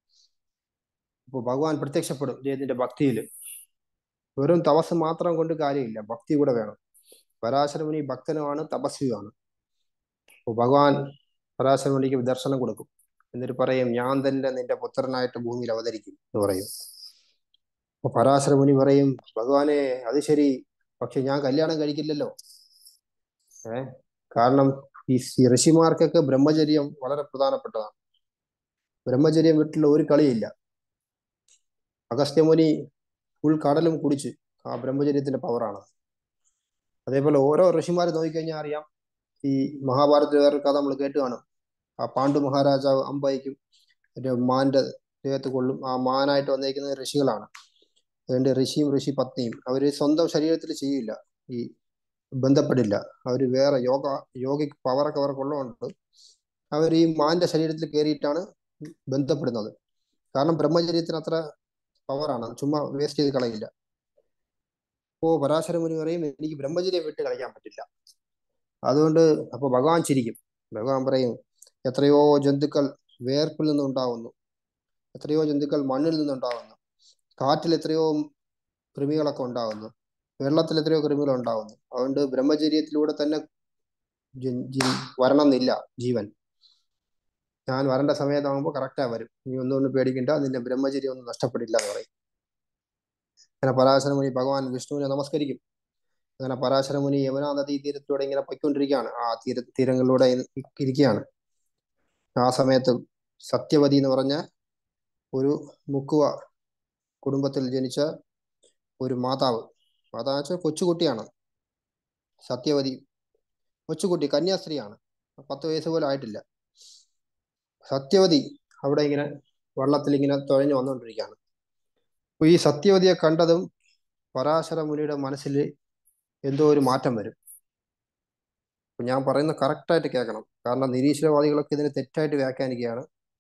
അപ്പോൾ ഭഗവാൻ പ്രത്യക്ഷപ്പെടും ഇദ്ദേഹത്തിന്റെ ഭക്തിയിൽ വെറും തപസ് മാത്രം കൊണ്ട് കാര്യമില്ല ഭക്തി കൂടെ വേണം പരാശര മുനി ഭക്തനുമാണ് തപസ്വിയുമാണ് അപ്പോൾ ഭഗവാൻ പരാശര മുനിക്ക് ദർശനം കൊടുക്കും എന്നിട്ട് പറയും ഞാൻ തന്നെ നിന്റെ പുത്രനായിട്ട് ഭൂമിയിൽ അവതരിക്കും എന്ന് പറയും അപ്പൊ പരാശര മുനി പറയും ഭഗവാനെ അത് ശരി പക്ഷെ ഞാൻ കല്യാണം കഴിക്കില്ലല്ലോ ഏ കാരണം ഈ സി- ഋഷിമാർക്കൊക്കെ ബ്രഹ്മചര്യം വളരെ പ്രധാനപ്പെട്ടതാണ് ബ്രഹ്മചര്യം വിട്ടുള്ള ഒരു കളിയില്ല അഗസ്ത്യമുനി ഫുൾ കടലും കുടിച്ച് ആ ബ്രഹ്മചര്യത്തിന്റെ പവറാണ് അതേപോലെ ഓരോ ഋഷിമാരെ നോക്കിക്കഴിഞ്ഞാൽ അറിയാം ഈ മഹാഭാരതത്തിൽ വേറൊരു കഥ നമ്മൾ കേട്ട് കാണും ആ പാണ്ഡു മഹാരാജാവ് അമ്പയക്കും ഒരു മാന്റെ ദേഹത്ത് കൊള്ളും ആ മാനായിട്ട് വന്നിരിക്കുന്നത് ഋഷികളാണ് അതുകൊണ്ട് ഋഷിയും ഋഷി പത്നിയും അവര് സ്വന്തം ശരീരത്തിൽ ചെയ്യില്ല ഈ ബന്ധപ്പെടില്ല അവര് വേറെ യോഗ യോഗിക് പവറൊക്കെ അവർക്ക് ഉള്ളതുകൊണ്ട് അവർ ഈ മാന്റെ ശരീരത്തിൽ കയറിയിട്ടാണ് ബന്ധപ്പെടുന്നത് കാരണം ബ്രഹ്മചര്യത്തിന് അത്ര പവറാണ് ചുമ്മാ വേസ്റ്റ് ചെയ്ത് കളയില്ല അപ്പോ പരാശര മുനി പറയും എനിക്ക് ബ്രഹ്മചര്യം വിട്ട് കളിക്കാൻ പറ്റില്ല അതുകൊണ്ട് അപ്പൊ ഭഗവാൻ ചിരിക്കും ഭഗവാൻ പറയും എത്രയോ ജന്തുക്കൾ വേർപ്പിൽ നിന്നുണ്ടാവുന്നു എത്രയോ ജന്തുക്കൾ മണ്ണിൽ നിന്നുണ്ടാവുന്നു കാറ്റിൽ എത്രയോ കൃമികളൊക്കെ ഉണ്ടാവുന്നു വെള്ളത്തിൽ എത്രയോ കൃമികൾ ഉണ്ടാവുന്നു അതുകൊണ്ട് ബ്രഹ്മചര്യത്തിലൂടെ തന്നെ ജി- ജി- വരണം എന്നില്ല ജീവൻ ഞാൻ വരേണ്ട സമയത്താകുമ്പോൾ കറക്റ്റാ വരും നീ ഒന്നുകൊണ്ട് പേടിക്കണ്ട നിന്റെ ബ്രഹ്മചര്യം ഒന്നും നഷ്ടപ്പെടില്ല എന്ന് പറയും അങ്ങനെ പരാശര മുനി ഭഗവാൻ വിഷ്ണുവിനെ നമസ്കരിക്കും അങ്ങനെ പരാശര മുനി യമുനാ നദീ തീരത്തിലൂടെ ഇങ്ങനെ പൊയ്ക്കൊണ്ടിരിക്കുകയാണ് ആ തീര തീരങ്ങളിലൂടെ ഇ- ഇരിക്കുകയാണ് ആ സമയത്ത് സത്യവതി എന്ന് പറഞ്ഞ ഒരു മുക്കുവ കുടുംബത്തിൽ ജനിച്ച ഒരു മാതാവ് മാതാവ് വെച്ചാൽ കൊച്ചുകുട്ടിയാണ് സത്യവതി കൊച്ചുകുട്ടി കന്യാസ്ത്രീയാണ് പത്ത് വയസ്സ് പോലും ആയിട്ടില്ല സത്യവതി അവിടെ ഇങ്ങനെ വെള്ളത്തിൽ ഇങ്ങനെ തുഴഞ്ഞു വന്നുകൊണ്ടിരിക്കുകയാണ് അപ്പൊ ഈ സത്യവതിയെ കണ്ടതും പരാശര മുനിയുടെ മനസ്സിൽ എന്തോ ഒരു മാറ്റം വരും അപ്പൊ ഞാൻ പറയുന്നത് കറക്റ്റായിട്ട് കേൾക്കണം കാരണം നിരീശ്വരവാദികളൊക്കെ ഇതിനെ തെറ്റായിട്ട് വ്യാഖ്യാനിക്കുകയാണ്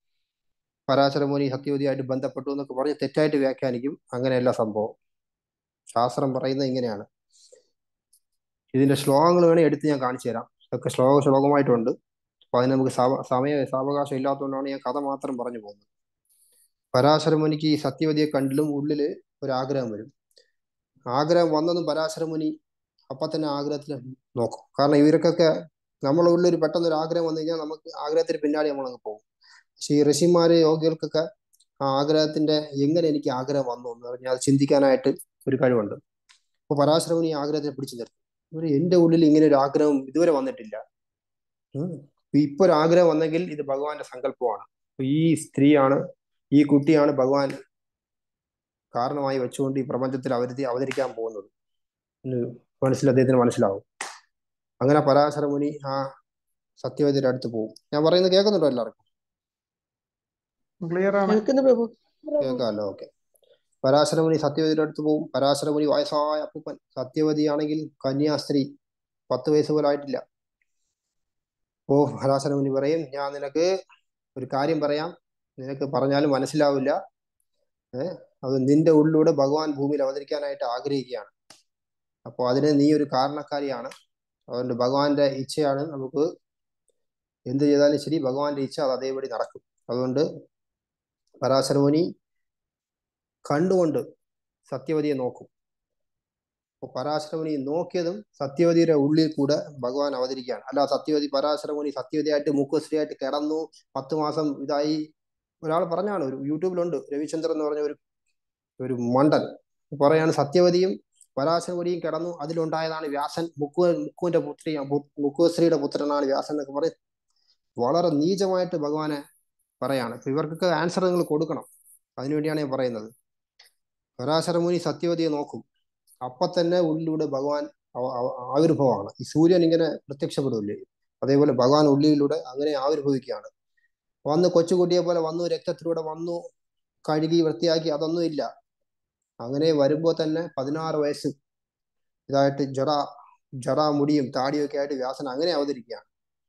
പരാശര മുനി സത്യവതിയായിട്ട് ബന്ധപ്പെട്ടു എന്നൊക്കെ പറഞ്ഞ് തെറ്റായിട്ട് വ്യാഖ്യാനിക്കും അങ്ങനെയല്ല സംഭവം ശാസ്ത്രം പറയുന്നത് ഇങ്ങനെയാണ് ഇതിന്റെ ശ്ലോകങ്ങൾ വേണേൽ എടുത്ത് ഞാൻ കാണിച്ചു തരാം ഇതൊക്കെ ശ്ലോക ശ്ലോകമായിട്ടുണ്ട് അപ്പൊ അതിന് നമുക്ക് സമ സമയ സാവകാശം ഇല്ലാത്തതുകൊണ്ടാണ് ഞാൻ കഥ മാത്രം പറഞ്ഞു പോകുന്നത് പരാശര മുനിക്ക് ഈ സത്യവതിയെ കണ്ടിലും ഉള്ളില് ഒരു ആഗ്രഹം വരും ആഗ്രഹം വന്നതും പരാശര മുനി അപ്പൊ തന്നെ ആഗ്രഹത്തിൽ നോക്കും കാരണം ഇവർക്കൊക്കെ നമ്മളെ ഉള്ളിൽ ഒരു പെട്ടെന്ന് ഒരു ആഗ്രഹം വന്നു കഴിഞ്ഞാൽ നമുക്ക് ആഗ്രഹത്തിന് പിന്നാലെ നമ്മളങ്ങ് പോകും പക്ഷെ ഈ ഋഷിമാര് യോഗികൾക്കൊക്കെ ആ ആഗ്രഹത്തിന്റെ എങ്ങനെ എനിക്ക് ആഗ്രഹം വന്നു എന്ന് പറഞ്ഞാൽ അത് ചിന്തിക്കാനായിട്ട് ഒരു കഴിവുണ്ട് അപ്പൊ പരാശര മുനി ഈ ആഗ്രഹത്തെ പിടിച്ചു നിർത്തും ഒരു എന്റെ ഉള്ളിൽ ഇങ്ങനെ ഒരു ആഗ്രഹം ഇതുവരെ വന്നിട്ടില്ല ഉം. ഇപ്പൊ ഒരു ആഗ്രഹം വന്നെങ്കിൽ ഇത് ഭഗവാന്റെ സങ്കല്പമാണ് അപ്പൊ ഈ സ്ത്രീയാണ് ഈ കുട്ടിയാണ് ഭഗവാൻ കാരണമായി വെച്ചുകൊണ്ട് ഈ പ്രപഞ്ചത്തിൽ അവതരി അവതരിക്കാൻ പോകുന്നത് എന്ന് മനസ്സിൽ അദ്ദേഹത്തിന് മനസ്സിലാവും അങ്ങനെ പരാശര മുനി ആ സത്യവതിയുടെ അടുത്ത് പോകും ഞാൻ പറയുന്നത് കേൾക്കുന്നുണ്ടോ എല്ലാവർക്കും ക്ലിയർ ആണ് കേൾക്കുന്നു പ്രഭു കേൾക്കാമല്ലോ ഓക്കെ പരാശരമുനി സത്യവതിയുടെ അടുത്ത് പോകും പരാശരമുനി വയസ്സായ അപ്പൂപ്പൻ സത്യവതിയാണെങ്കിൽ കന്യാസ്ത്രീ പത്ത് വയസ്സ് പോലും ആയിട്ടില്ല ഓ പരാശരമുനി പറയും ഞാൻ നിനക്ക് ഒരു കാര്യം പറയാം നിനക്ക് പറഞ്ഞാലും മനസ്സിലാവില്ല ഏ അത് നിന്റെ ഉള്ളിലൂടെ ഭഗവാൻ ഭൂമിയിൽ അവതരിക്കാനായിട്ട് ആഗ്രഹിക്കുകയാണ് അപ്പോൾ അതിന് നീ ഒരു കാരണക്കാരിയാണ് അതുകൊണ്ട് ഭഗവാന്റെ ഇച്ഛയാണ് നമുക്ക് എന്ത് ചെയ്താലും ശരി ഭഗവാന്റെ ഇച്ഛ അത് അതേപടി നടക്കും അതുകൊണ്ട് പരാശരമുനി കണ്ടുകൊണ്ട് സത്യവതിയെ നോക്കും അപ്പോൾ പരാശരമുനി നോക്കിയതും സത്യവതിയുടെ ഉള്ളിൽ കൂടെ ഭഗവാൻ അവതരിക്കുകയാണ് അല്ല സത്യവതി പരാശരമുനി സത്യവതിയായിട്ട് മുഖശ്രീയായിട്ട് കിടന്നു പത്ത് മാസം ഇതായി ഒരാൾ പറഞ്ഞാണ് ഒരു യൂട്യൂബിലുണ്ട് രവിചന്ദ്രൻ എന്ന് പറഞ്ഞ ഒരു ഒരു മണ്ടൻ പറയാണ് സത്യവതിയും പരാശരവതിയും കിടന്നു അതിലുണ്ടായതാണ് വ്യാസൻ മുക്കു മുക്കുവിന്റെ പുത്രി മുക്കുശ്രീയുടെ പുത്രനാണ് വ്യാസൻ എന്നൊക്കെ പറയും വളരെ നീചമായിട്ട് ഭഗവാനെ പറയാണ് അപ്പൊ ഇവർക്കൊക്കെ ആൻസർ നിങ്ങൾ കൊടുക്കണം അതിനുവേണ്ടിയാണ് ഞാൻ പറയുന്നത് പരാശരമുനി സത്യവതിയെ നോക്കും അപ്പൊ തന്നെ ഉള്ളിലൂടെ ഭഗവാൻ അവ- അവ- ആവിർഭവമാണ് ഈ സൂര്യൻ ഇങ്ങനെ പ്രത്യക്ഷപ്പെടില്ലേ അതേപോലെ ഭഗവാൻ ഉള്ളിലൂടെ അങ്ങനെ ആവിർഭവിക്കുകയാണ് വന്ന് കൊച്ചുകുട്ടിയെ പോലെ വന്നു രക്തത്തിലൂടെ വന്നു കഴുകി വൃത്തിയാക്കി അതൊന്നും ഇല്ല അങ്ങനെ വരുമ്പോൾ തന്നെ പതിനാറ് വയസ്സ് ഇതായിട്ട് ജട ജട മുടിയും താടിയൊക്കെ ആയിട്ട് വ്യാസൻ അങ്ങനെ അവതരിക്കുകയാണ്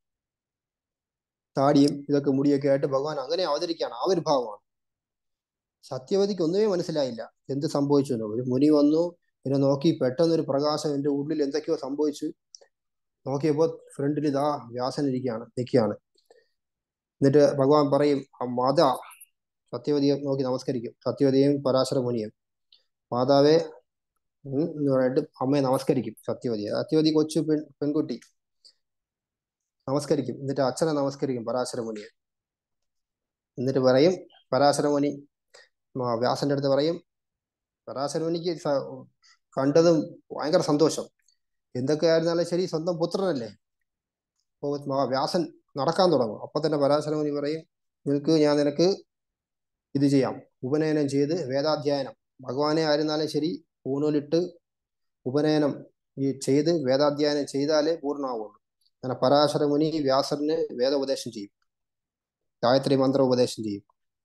താടിയും ഇതൊക്കെ മുടിയൊക്കെ ആയിട്ട് ഭഗവാൻ അങ്ങനെ അവതരിക്കുകയാണ് ആവിർഭാവമാണ് സത്യവതിക്ക് ഒന്നുമേ മനസ്സിലായില്ല എന്ത് സംഭവിച്ചു എന്ന് ഒരു മുനി വന്നു എന്നെ നോക്കി പെട്ടെന്ന് ഒരു പ്രകാശം എൻ്റെ ഉള്ളിൽ എന്തൊക്കെയോ സംഭവിച്ചു നോക്കിയപ്പോൾ ഫ്രണ്ടിൽ ഇതാ വ്യാസൻ ഇരിക്കുകയാണ് നിൽക്കുകയാണ് എന്നിട്ട് ഭഗവാൻ പറയും ആ മാത സത്യവതിയെ നോക്കി നമസ്കരിക്കും സത്യവതിയും പരാശര മുനിയും മാതാവേ ഉം എന്ന് പറഞ്ഞിട്ട് അമ്മയെ നമസ്കരിക്കും സത്യവതിയെ സത്യവതി കൊച്ചു പെൺ പെൺകുട്ടി നമസ്കരിക്കും എന്നിട്ട് അച്ഛനെ നമസ്കരിക്കും പരാശര മുനിയെ എന്നിട്ട് പറയും പരാശര മുനി ആ, വ്യാസന്റെ അടുത്ത് പറയും പരാശര മുനിക്ക് സ- കണ്ടതും ഭയങ്കര സന്തോഷം എന്തൊക്കെയായിരുന്നാലും ശരി സ്വന്തം പുത്രനല്ലേ അപ്പോൾ ആ വ്യാസൻ നടക്കാൻ തുടങ്ങും അപ്പൊ തന്നെ പരാശര മുനി പറയും നിനക്ക് ഞാൻ നിനക്ക് ഇത് ചെയ്യാം ഉപനയനം ചെയ്ത് വേദാധ്യയനം ഭഗവാനെ ആയിരുന്നാലും ശരി പൂണൂലിട്ട് ഉപനയനം ഈ ചെയ്ത് വേദാധ്യയനം ചെയ്താലേ പൂർണ്ണമാവുള്ളൂ അങ്ങനെ പരാശര മുനി വ്യാസറിന് വേദോപദേശം ചെയ്യും ഗായത്രി മന്ത്ര ഉപദേശം ചെയ്യും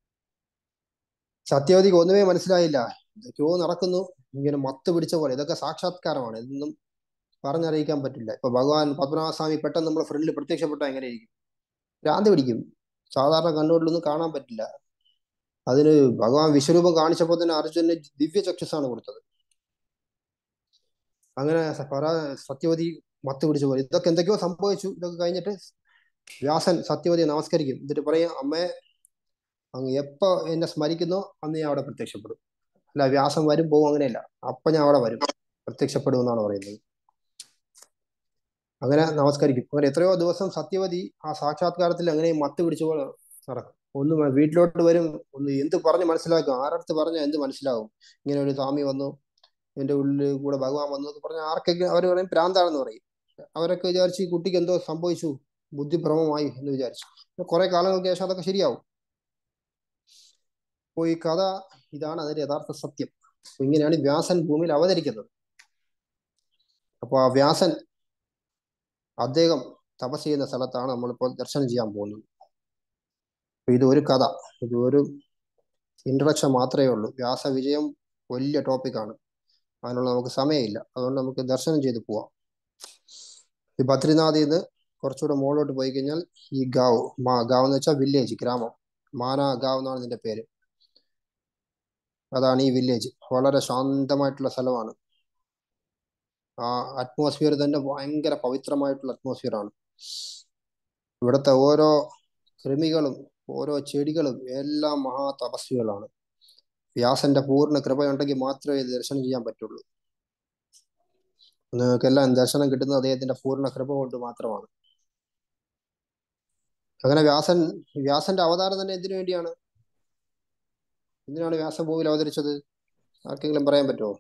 സത്യവതിക്ക് ഒന്നുമേ മനസ്സിലായില്ല എന്തൊക്കെയോ നടക്കുന്നു ഇങ്ങനെ മത്ത് പിടിച്ച പോലെ ഇതൊക്കെ സാക്ഷാത്കാരമാണ് ഇതൊന്നും പറഞ്ഞറിയിക്കാൻ പറ്റില്ല ഇപ്പൊ ഭഗവാൻ പത്മനാഭസ്വാമി പെട്ടെന്ന് നമ്മുടെ ഫ്രണ്ടിൽ പ്രത്യക്ഷപ്പെട്ടാൽ എങ്ങനെ ഇരിക്കും ഭ്രാന്ത് പിടിക്കും സാധാരണ കണ്ണുകൊണ്ടൊന്നും കാണാൻ പറ്റില്ല അതിന് ഭഗവാൻ വിശ്വരൂപം കാണിച്ചപ്പോൾ തന്നെ അർജുനന് ദിവ്യ ചക്ഷുസാണ് കൊടുത്തത് അങ്ങനെ സ- പരാ സത്യവതി മത്ത് പിടിച്ച പോലെ ഇതൊക്കെ എന്തൊക്കെയോ സംഭവിച്ചു ഇതൊക്കെ കഴിഞ്ഞിട്ട് വ്യാസൻ സത്യവതിയെ നമസ്കരിക്കും എന്നിട്ട് പറയും അമ്മേ അങ്ങ് എപ്പോ എന്നെ സ്മരിക്കുന്നോ അന്ന് ഞാൻ അവിടെ പ്രത്യക്ഷപ്പെടും അല്ല വ്യാസം വരും പോകും അങ്ങനെയല്ല അപ്പൊ ഞാൻ അവിടെ വരും പ്രത്യക്ഷപ്പെടും എന്നാണ് പറയുന്നത് അങ്ങനെ നമസ്കരിക്കും അങ്ങനെ എത്രയോ ദിവസം സത്യവതി ആ സാക്ഷാത്കാരത്തിൽ അങ്ങനെ മത്ത് പിടിച്ച പോലെ നടക്കും ഒന്ന് മ- വീട്ടിലോട്ട് വരും ഒന്ന് എന്ത് പറഞ്ഞ് മനസ്സിലാക്കും ആരടുത്ത് പറഞ്ഞാൽ എന്ത് മനസ്സിലാവും ഇങ്ങനെ ഒരു സ്വാമി വന്നു എന്റെ ഉള്ളിൽ കൂടെ ഭഗവാൻ വന്നു എന്നൊക്കെ പറഞ്ഞാൽ ആർക്കൊക്കെ അവർ പറയും പ്രാന്താണെന്ന് പറയും അവരൊക്കെ വിചാരിച്ചു ഈ കുട്ടിക്ക് എന്തോ സംഭവിച്ചു ബുദ്ധിഭ്രമമായി എന്ന് വിചാരിച്ചു കുറെ കാലങ്ങൾക്ക് ശേഷം അതൊക്കെ ശരിയാവും അപ്പോൾ ഈ കഥ ഇതാണ് അതിന്റെ യഥാർത്ഥ സത്യം അപ്പൊ ഇങ്ങനെയാണ് വ്യാസൻ ഭൂമിയിൽ അവതരിക്കുന്നത് അപ്പൊ ആ വ്യാസൻ അദ്ദേഹം തപസ് ചെയ്യുന്ന സ്ഥലത്താണ് നമ്മളിപ്പോൾ ദർശനം ചെയ്യാൻ പോകുന്നത് അപ്പൊ ഇത് ഒരു കഥ ഇത് ഒരു ഇൻട്രഡക്ഷൻ മാത്രമേ ഉള്ളൂ വ്യാസ വിജയം വലിയ ടോപ്പിക്കാണ് അതിനുള്ള നമുക്ക് സമയമില്ല അതുകൊണ്ട് നമുക്ക് ദർശനം ചെയ്ത് പോവാം ഈ ബദ്രിനാഥിൽ നിന്ന് കുറച്ചുകൂടെ മുകളിലോട്ട് പോയി കഴിഞ്ഞാൽ ഈ ഗാവ് മാ ഗാവ് എന്ന് വെച്ചാൽ വില്ലേജ് ഗ്രാമം മാന ഗാവ് എന്നാണ് ഇതിന്റെ പേര് അതാണ് ഈ വില്ലേജ് വളരെ ശാന്തമായിട്ടുള്ള സ്ഥലമാണ് ആ അറ്റ്മോസ്ഫിയർ തന്നെ ഭയങ്കര പവിത്രമായിട്ടുള്ള അറ്റ്മോസ്ഫിയർ ആണ് ഇവിടുത്തെ ഓരോ കൃമികളും ഓരോ ചെടികളും എല്ലാം മഹാ തപസ്വികളാണ് വ്യാസന്റെ പൂർണ്ണ കൃപയുണ്ടെങ്കിൽ മാത്രമേ ഇത് ദർശനം ചെയ്യാൻ പറ്റുള്ളൂ നിങ്ങൾക്കെല്ലാം ദർശനം കിട്ടുന്നത് അദ്ദേഹത്തിന്റെ പൂർണ്ണ കൃപ കൊണ്ട് മാത്രമാണ് അങ്ങനെ വ്യാസൻ വ്യാസന്റെ അവതാരം തന്നെ എന്തിനു വേണ്ടിയാണ് എന്തിനാണ് വ്യാസഭൂമിയിൽ അവതരിച്ചത് ആർക്കെങ്കിലും പറയാൻ പറ്റുമോ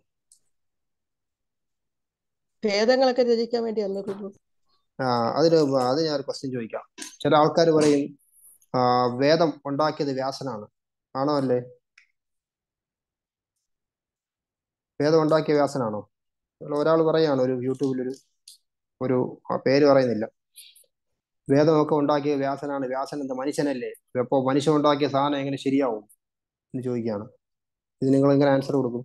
ഭേദങ്ങളൊക്കെ രചിക്കാൻ വേണ്ടിയല്ല പ്രഭു ആ അതിന് അത് ഞാൻ ഒരു ക്വസ്റ്റ്യൻ ചോദിക്കാം ചില ആൾക്കാർ പറയും ആ വേദം ഉണ്ടാക്കിയത് വ്യാസനാണ് ആണോ അല്ലേ വേദം ഉണ്ടാക്കിയ വ്യാസനാണോ ഒരാൾ പറയാണ് ഒരു യൂട്യൂബിൽ ഒരു ഒരു ആ പേര് പറയുന്നില്ല വേദമൊക്കെ ഉണ്ടാക്കിയ വ്യാസനാണ് വ്യാസൻ എന്താ മനുഷ്യനല്ലേ അപ്പോ മനുഷ്യൻ ഉണ്ടാക്കിയ സാധനം എങ്ങനെ ശരിയാവും എന്ന് ചോദിക്കുകയാണ് ഇത് നിങ്ങൾ എങ്ങനെ ആൻസർ കൊടുക്കും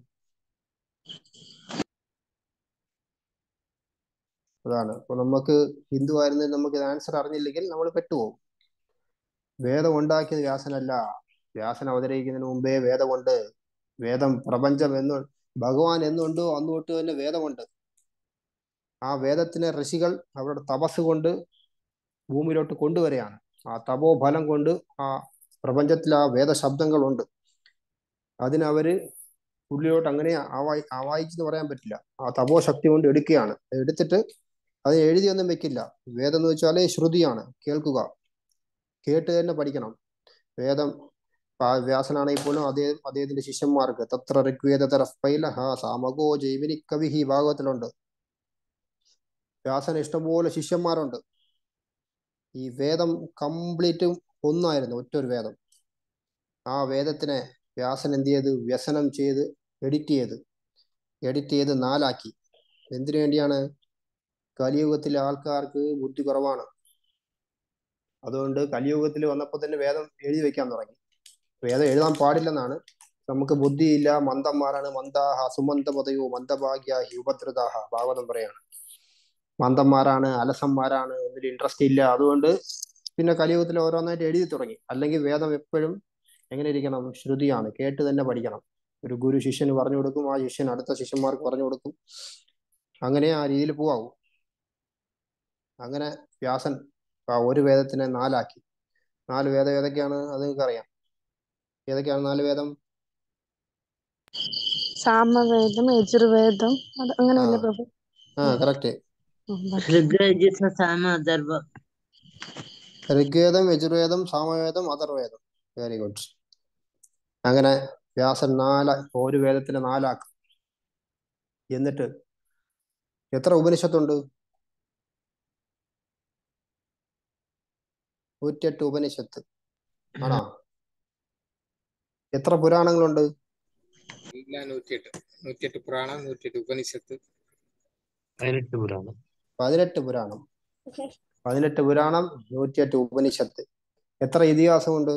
അതാണ് അപ്പൊ നമുക്ക് ഹിന്ദു ആയിരുന്നെങ്കിൽ നമുക്ക് ഇത് ആൻസർ അറിഞ്ഞില്ലെങ്കിൽ നമ്മൾ പെട്ടുപോകും വേദം ഉണ്ടാക്കിയത് വ്യാസനല്ല വ്യാസൻ അവതരിക്കുന്നതിന് മുമ്പേ വേദമുണ്ട് വേദം പ്രപഞ്ചം എന്ന് ഭഗവാൻ എന്നുണ്ടോ അന്ന് തൊട്ട് തന്നെ വേദമുണ്ട് ആ വേദത്തിനെ ഋഷികൾ അവരുടെ തപസ് കൊണ്ട് ഭൂമിയിലോട്ട് കൊണ്ടുവരികയാണ് ആ തപോഫലം കൊണ്ട് ആ പ്രപഞ്ചത്തിൽ ആ വേദശബ്ദങ്ങളുണ്ട് അതിനവര് ഉള്ളിലോട്ട് അങ്ങനെ ആവായി ആവായിച്ചെന്ന് പറയാൻ പറ്റില്ല ആ തപോ ശക്തി കൊണ്ട് എടുക്കുകയാണ് എടുത്തിട്ട് അത് എഴുതിയൊന്നും വെക്കില്ല വേദം എന്ന് വെച്ചാൽ ശ്രുതിയാണ് കേൾക്കുക കേട്ട് തന്നെ പഠിക്കണം വേദം ആ വ്യാസനാണെങ്കിൽ പോലും അദ്ദേഹം അദ്ദേഹത്തിന്റെ ശിഷ്യന്മാർക്ക് തത്ര ഋഗ്വേദ പൈലഹ സാമകോ ജൈമിനി കവിഹി ഭാഗവത്തിലുണ്ട് വ്യാസന് ഇഷ്ടംപോലെ ശിഷ്യന്മാരുണ്ട് ഈ വേദം കംപ്ലീറ്റും ഒന്നായിരുന്നു ഒറ്റ ഒരു വേദം ആ വേദത്തിനെ വ്യാസൻ എന്ത് ചെയ്ത് വ്യസനം ചെയ്ത് എഡിറ്റ് ചെയ്ത് എഡിറ്റ് ചെയ്ത് നാലാക്കി എന്തിനു വേണ്ടിയാണ് കലിയുഗത്തിലെ ആൾക്കാർക്ക് ബുദ്ധി കുറവാണ് അതുകൊണ്ട് കലിയുഗത്തിൽ വന്നപ്പോൾ തന്നെ വേദം എഴുതി വെക്കാൻ തുടങ്ങി വേദം എഴുതാൻ പാടില്ലെന്നാണ് നമുക്ക് ബുദ്ധിയില്ല മന്ദന്മാരാണ് മന്ദാഹ സുമന്ദപതയോ മന്ദഭാഗ്യാഹി ഉപദ്രുതാഹ ഭാഗവതം പറയാണ് മന്ദന്മാരാണ് അലസന്മാരാണ് ഒന്നിനും ഇൻട്രസ്റ്റ് ഇല്ല അതുകൊണ്ട് പിന്നെ കലിയുഗത്തിൽ ഓരോന്നായിട്ട് എഴുതി തുടങ്ങി അല്ലെങ്കിൽ വേദം എപ്പോഴും എങ്ങനെ ഇരിക്കണം ശ്രുതിയാണ് കേട്ട് തന്നെ പഠിക്കണം ഒരു ഗുരു ശിഷ്യന് പറഞ്ഞു കൊടുക്കും ആ ശിഷ്യൻ അടുത്ത ശിഷ്യന്മാർക്ക് പറഞ്ഞു കൊടുക്കും അങ്ങനെ ആ രീതിയിൽ പോവാകും അങ്ങനെ വ്യാസൻ ആ ഒരു വേദത്തിനെ നാലാക്കി നാല് വേദം ഏതൊക്കെയാണ് അത് നിങ്ങൾക്ക് അറിയാം ഏതൊക്കെയാണ് നാല് വേദം സാമവേദം യജുർവേദം അത് അങ്ങനെയല്ലേ ആ. പ്രഭു ആ കറക്റ്റ് ഉം, ബാക്കി. ഋഗ്വേദ സാമ അഥർവ ഋഗ്വേദം യജുർവേദം സാമവേദം അഥർവേദം വെരി ഗുഡ് അങ്ങനെ വ്യാസൻ നാല ഒരു വേദത്തിന് നാലാക്കും എന്നിട്ട് എത്ര ഉപനിഷത്തുണ്ട് നൂറ്റിയെട്ട് ഉപനിഷത്ത് ആണോ എത്ര പുരാണങ്ങളുണ്ട് ഇല്ല നൂറ്റിയെട്ട് നൂറ്റിയെട്ട് പുരാണം നൂറ്റിയെട്ട് ഉപനിഷത്ത് പതിനെട്ട് പുരാണം പതിനെട്ട് പുരാണം പതിനെട്ട് പുരാണം നൂറ്റിയെട്ട് ഉപനിഷത്ത് എത്ര ഇതിഹാസമുണ്ട്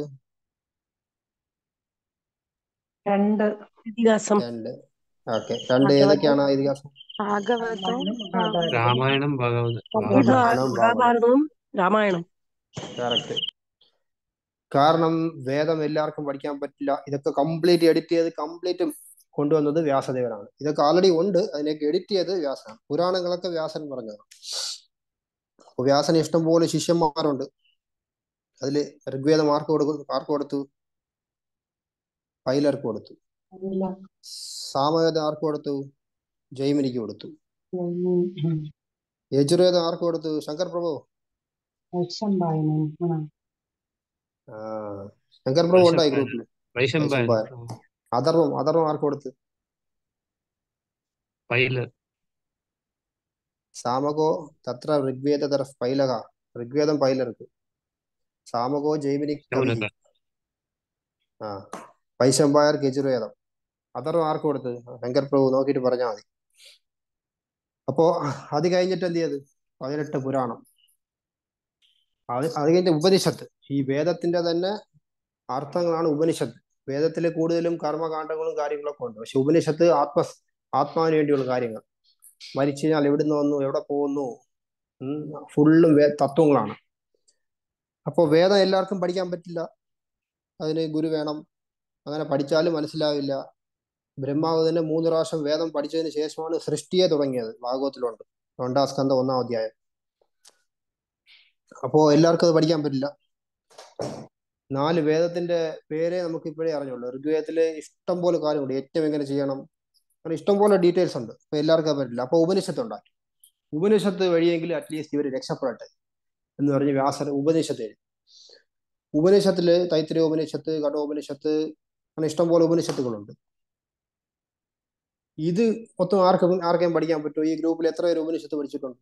രണ്ട് ഇതിഹാസം രണ്ട് ഓക്കെ രണ്ട് ഏതൊക്കെയാണ് ആ ഇതിഹാസം ഭാഗവതം ആ, രാമായണം ഭാഗവത ഇത് രാമായണം, മഹാഭാരതവും രാമായണം കറക്റ്റ് കാരണം വേദം എല്ലാവർക്കും പഠിക്കാൻ പറ്റില്ല ഇതൊക്കെ കംപ്ലീറ്റ് എഡിറ്റ് ചെയ്ത് കംപ്ലീറ്റും കൊണ്ടുവന്നത് വ്യാസദേവനാണ് ഇതൊക്കെ ആൾറെഡി ഉണ്ട് അതിനൊക്കെ എഡിറ്റ് ചെയ്ത് വ്യാസനാണ് പുരാണങ്ങളൊക്കെ വ്യാസൻ പറഞ്ഞതാണ് അപ്പൊ വ്യാസന് ഇഷ്ടംപോലെ ശിഷ്യന്മാരുണ്ട് അതില് ഋഗ്വേദം ആർക്ക് കൊടുക്കും ആർക്ക് കൊടുത്തു പൈലർക്ക് കൊടുത്തു സാമവേദം ആർക്ക് കൊടുത്തു ജൈമിനിക്ക് കൊടുത്തു യജുർവേദം ആർക്ക് കൊടുത്തു ശങ്കർ പ്രഭു ആ ശങ്കർ പ്രഭു ഉണ്ടായി ഗ്രൂപ്പിൽ വൈശമ്പായൻ വൈശമ്പായൻ. അധർവം അധർവം ആർക്ക് കൊടുത്തു പൈല് സാമകോ തത്ര ഋഗ്വേദ തര പൈലക ഋഗ്വേദം പൈലർക്ക് സാമകോ ജൈമിനി കവി ശൗനക ആ വൈശമ്പായർ യജുർവേദം അധർവം ആർക്ക് കൊടുത്ത് ശങ്കർ പ്രഭു നോക്കിയിട്ട് പറഞ്ഞാൽ മതി അപ്പോ അത് കഴിഞ്ഞിട്ട് എന്ത് ചെയ്ത് പതിനെട്ട് പുരാണം അത് അത് കഴിഞ്ഞിട്ട് ഉപനിഷത്ത് ഈ വേദത്തിന്റെ തന്നെ അർത്ഥങ്ങളാണ് ഉപനിഷത്ത് വേദത്തിൽ കൂടുതലും കർമ്മകാണ്ഡങ്ങളും കാര്യങ്ങളൊക്കെ ഉണ്ട് പക്ഷെ ഉപനിഷത്ത് ആത്മ ആത്മാവിന് വേണ്ടിയുള്ള കാര്യങ്ങൾ മരിച്ചു കഴിഞ്ഞാൽ എവിടുന്ന് വന്നു എവിടെ പോകുന്നു ഫുള്ളും വേ തത്വങ്ങളാണ് അപ്പോൾ വേദം എല്ലാവർക്കും പഠിക്കാൻ പറ്റില്ല അതിന് ഗുരു വേണം അങ്ങനെ പഠിച്ചാലും മനസ്സിലാവില്ല ബ്രഹ്മാവ് തന്നെ മൂന്ന് പ്രാവശ്യം വേദം പഠിച്ചതിന് ശേഷമാണ് സൃഷ്ടിയെ തുടങ്ങിയത് ഭാഗവത്തിലുണ്ട് രണ്ടാം സ്കന്ധം ഒന്നാം അധ്യായം അപ്പോ എല്ലാവർക്കും അത് പഠിക്കാൻ പറ്റില്ല നാല് വേദത്തിന്റെ പേരെ നമുക്ക് ഇപ്പോഴേ അറിഞ്ഞുള്ളൂ ഋഗ്വേദത്തിലെ ഇഷ്ടം പോലെ കാര്യമുണ്ട് ഏറ്റവും എങ്ങനെ ചെയ്യണം അങ്ങനെ ഇഷ്ടം പോലെ ഡീറ്റെയിൽസ് ഉണ്ട് അപ്പൊ എല്ലാവർക്കും അത് പറ്റില്ല അപ്പൊ ഉപനിഷത്ത് ഉണ്ടാക്കി ഉപനിഷത്ത് വഴിയെങ്കിലും അറ്റ്ലീസ്റ്റ് ഇവർ രക്ഷപ്പെടട്ടെ എന്ന് പറഞ്ഞ് വ്യാസർ ഉപനിഷത്ത് എഴുതി ഉപനിഷത്തില് തൈത്തിരി ഉപനിഷത്ത് കഠോപനിഷത്ത് അങ്ങനെ ഇഷ്ടം പോലെ ഉപനിഷത്തുകളുണ്ട് ഇത് മൊത്തം ആർക്കും ആർക്കും പഠിക്കാൻ പറ്റുമോ ഈ ഗ്രൂപ്പിൽ എത്ര പേര് ഉപനിഷത്ത് പഠിച്ചിട്ടുണ്ട്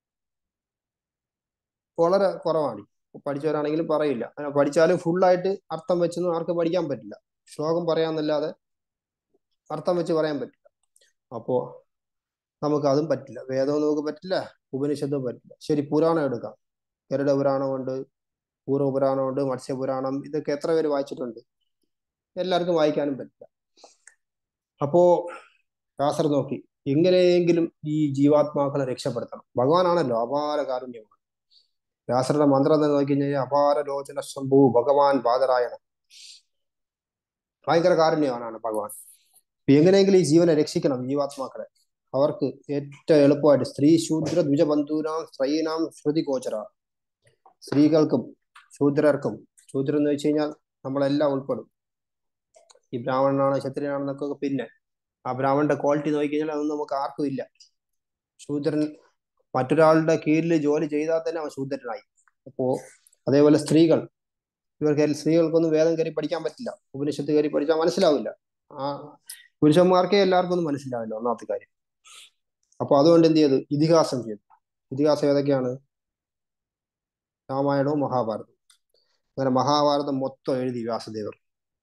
വളരെ കുറവാണ് പഠിച്ചവരാണെങ്കിലും പറയില്ല അങ്ങനെ പഠിച്ചാലും ഫുള്ളായിട്ട് അർത്ഥം വെച്ചൊന്നും ആർക്കും പഠിക്കാൻ പറ്റില്ല ശ്ലോകം പറയാന്നല്ലാതെ അർത്ഥം വെച്ച് പറയാൻ പറ്റില്ല അപ്പോ നമുക്ക് അതും പറ്റില്ല വേദവും നമുക്ക് പറ്റില്ല ഉപനിഷത്തും പറ്റില്ല ശരി പുരാണം എടുക്കാം ഗരുഡ പുരാണമുണ്ട് പൂർവ്വ പുരാണമുണ്ട് മത്സ്യപുരാണം ഇതൊക്കെ എത്ര പേര് വായിച്ചിട്ടുണ്ട് എല്ലാവർക്കും വായിക്കാനും പറ്റില്ല അപ്പോ വ്യാസർ നോക്കി എങ്ങനെയെങ്കിലും ഈ ജീവാത്മാക്കളെ രക്ഷപ്പെടുത്തണം ഭഗവാനാണല്ലോ അപാര കാരുണ്യമാണ് വ്യാസരുടെ മന്ത്രം തന്നെ നോക്കി കഴിഞ്ഞാൽ അപാര ലോചന ശംഭു ഭഗവാൻ ബാദരായണ ഭയങ്കര കാരുണ്യവാനാണ് ഭഗവാൻ അപ്പൊ എങ്ങനെയെങ്കിലും ഈ ജീവനെ രക്ഷിക്കണം ജീവാത്മാക്കളെ അവർക്ക് ഏറ്റവും എളുപ്പമായിട്ട് സ്ത്രീ ശൂദ്ര ദ്വിജബന്ധൂനാം സ്ത്രീനാം ശ്രുതി ഗോചര സ്ത്രീകൾക്കും ശൂദ്രർക്കും ശൂദ്രൻ എന്ന് വെച്ച് കഴിഞ്ഞാൽ നമ്മളെല്ലാം ഉൾപ്പെടും ഈ ബ്രാഹ്മണനാണ് ക്ഷത്രിയനാണെന്നൊക്കെ പിന്നെ ആ ബ്രാഹ്മണന്റെ ക്വാളിറ്റി നോക്കിക്കഴിഞ്ഞാൽ അതൊന്നും നമുക്ക് ആർക്കും ഇല്ല ശൂദ്രൻ മറ്റൊരാളുടെ കീഴിൽ ജോലി ചെയ്താൽ തന്നെ അവൻ ശൂദ്രനായി അപ്പോ അതേപോലെ സ്ത്രീകൾ ഇവർക്ക് സ്ത്രീകൾക്കൊന്നും വേദം കയറി പഠിക്കാൻ പറ്റില്ല ഉപനിഷത്ത് കയറി പഠിച്ചാൽ മനസ്സിലാവില്ല ആ പുരുഷന്മാർക്കേ എല്ലാവർക്കും ഒന്നും മനസ്സിലാവില്ല ഒന്നാമത്തെ കാര്യം അപ്പൊ അതുകൊണ്ട് എന്ത് ചെയ്തു ഇതിഹാസം ചെയ്തു ഇതിഹാസം ഏതൊക്കെയാണ് രാമായണവും മഹാഭാരതവും അങ്ങനെ മഹാഭാരതം മൊത്തം എഴുതി വ്യാസദേവർ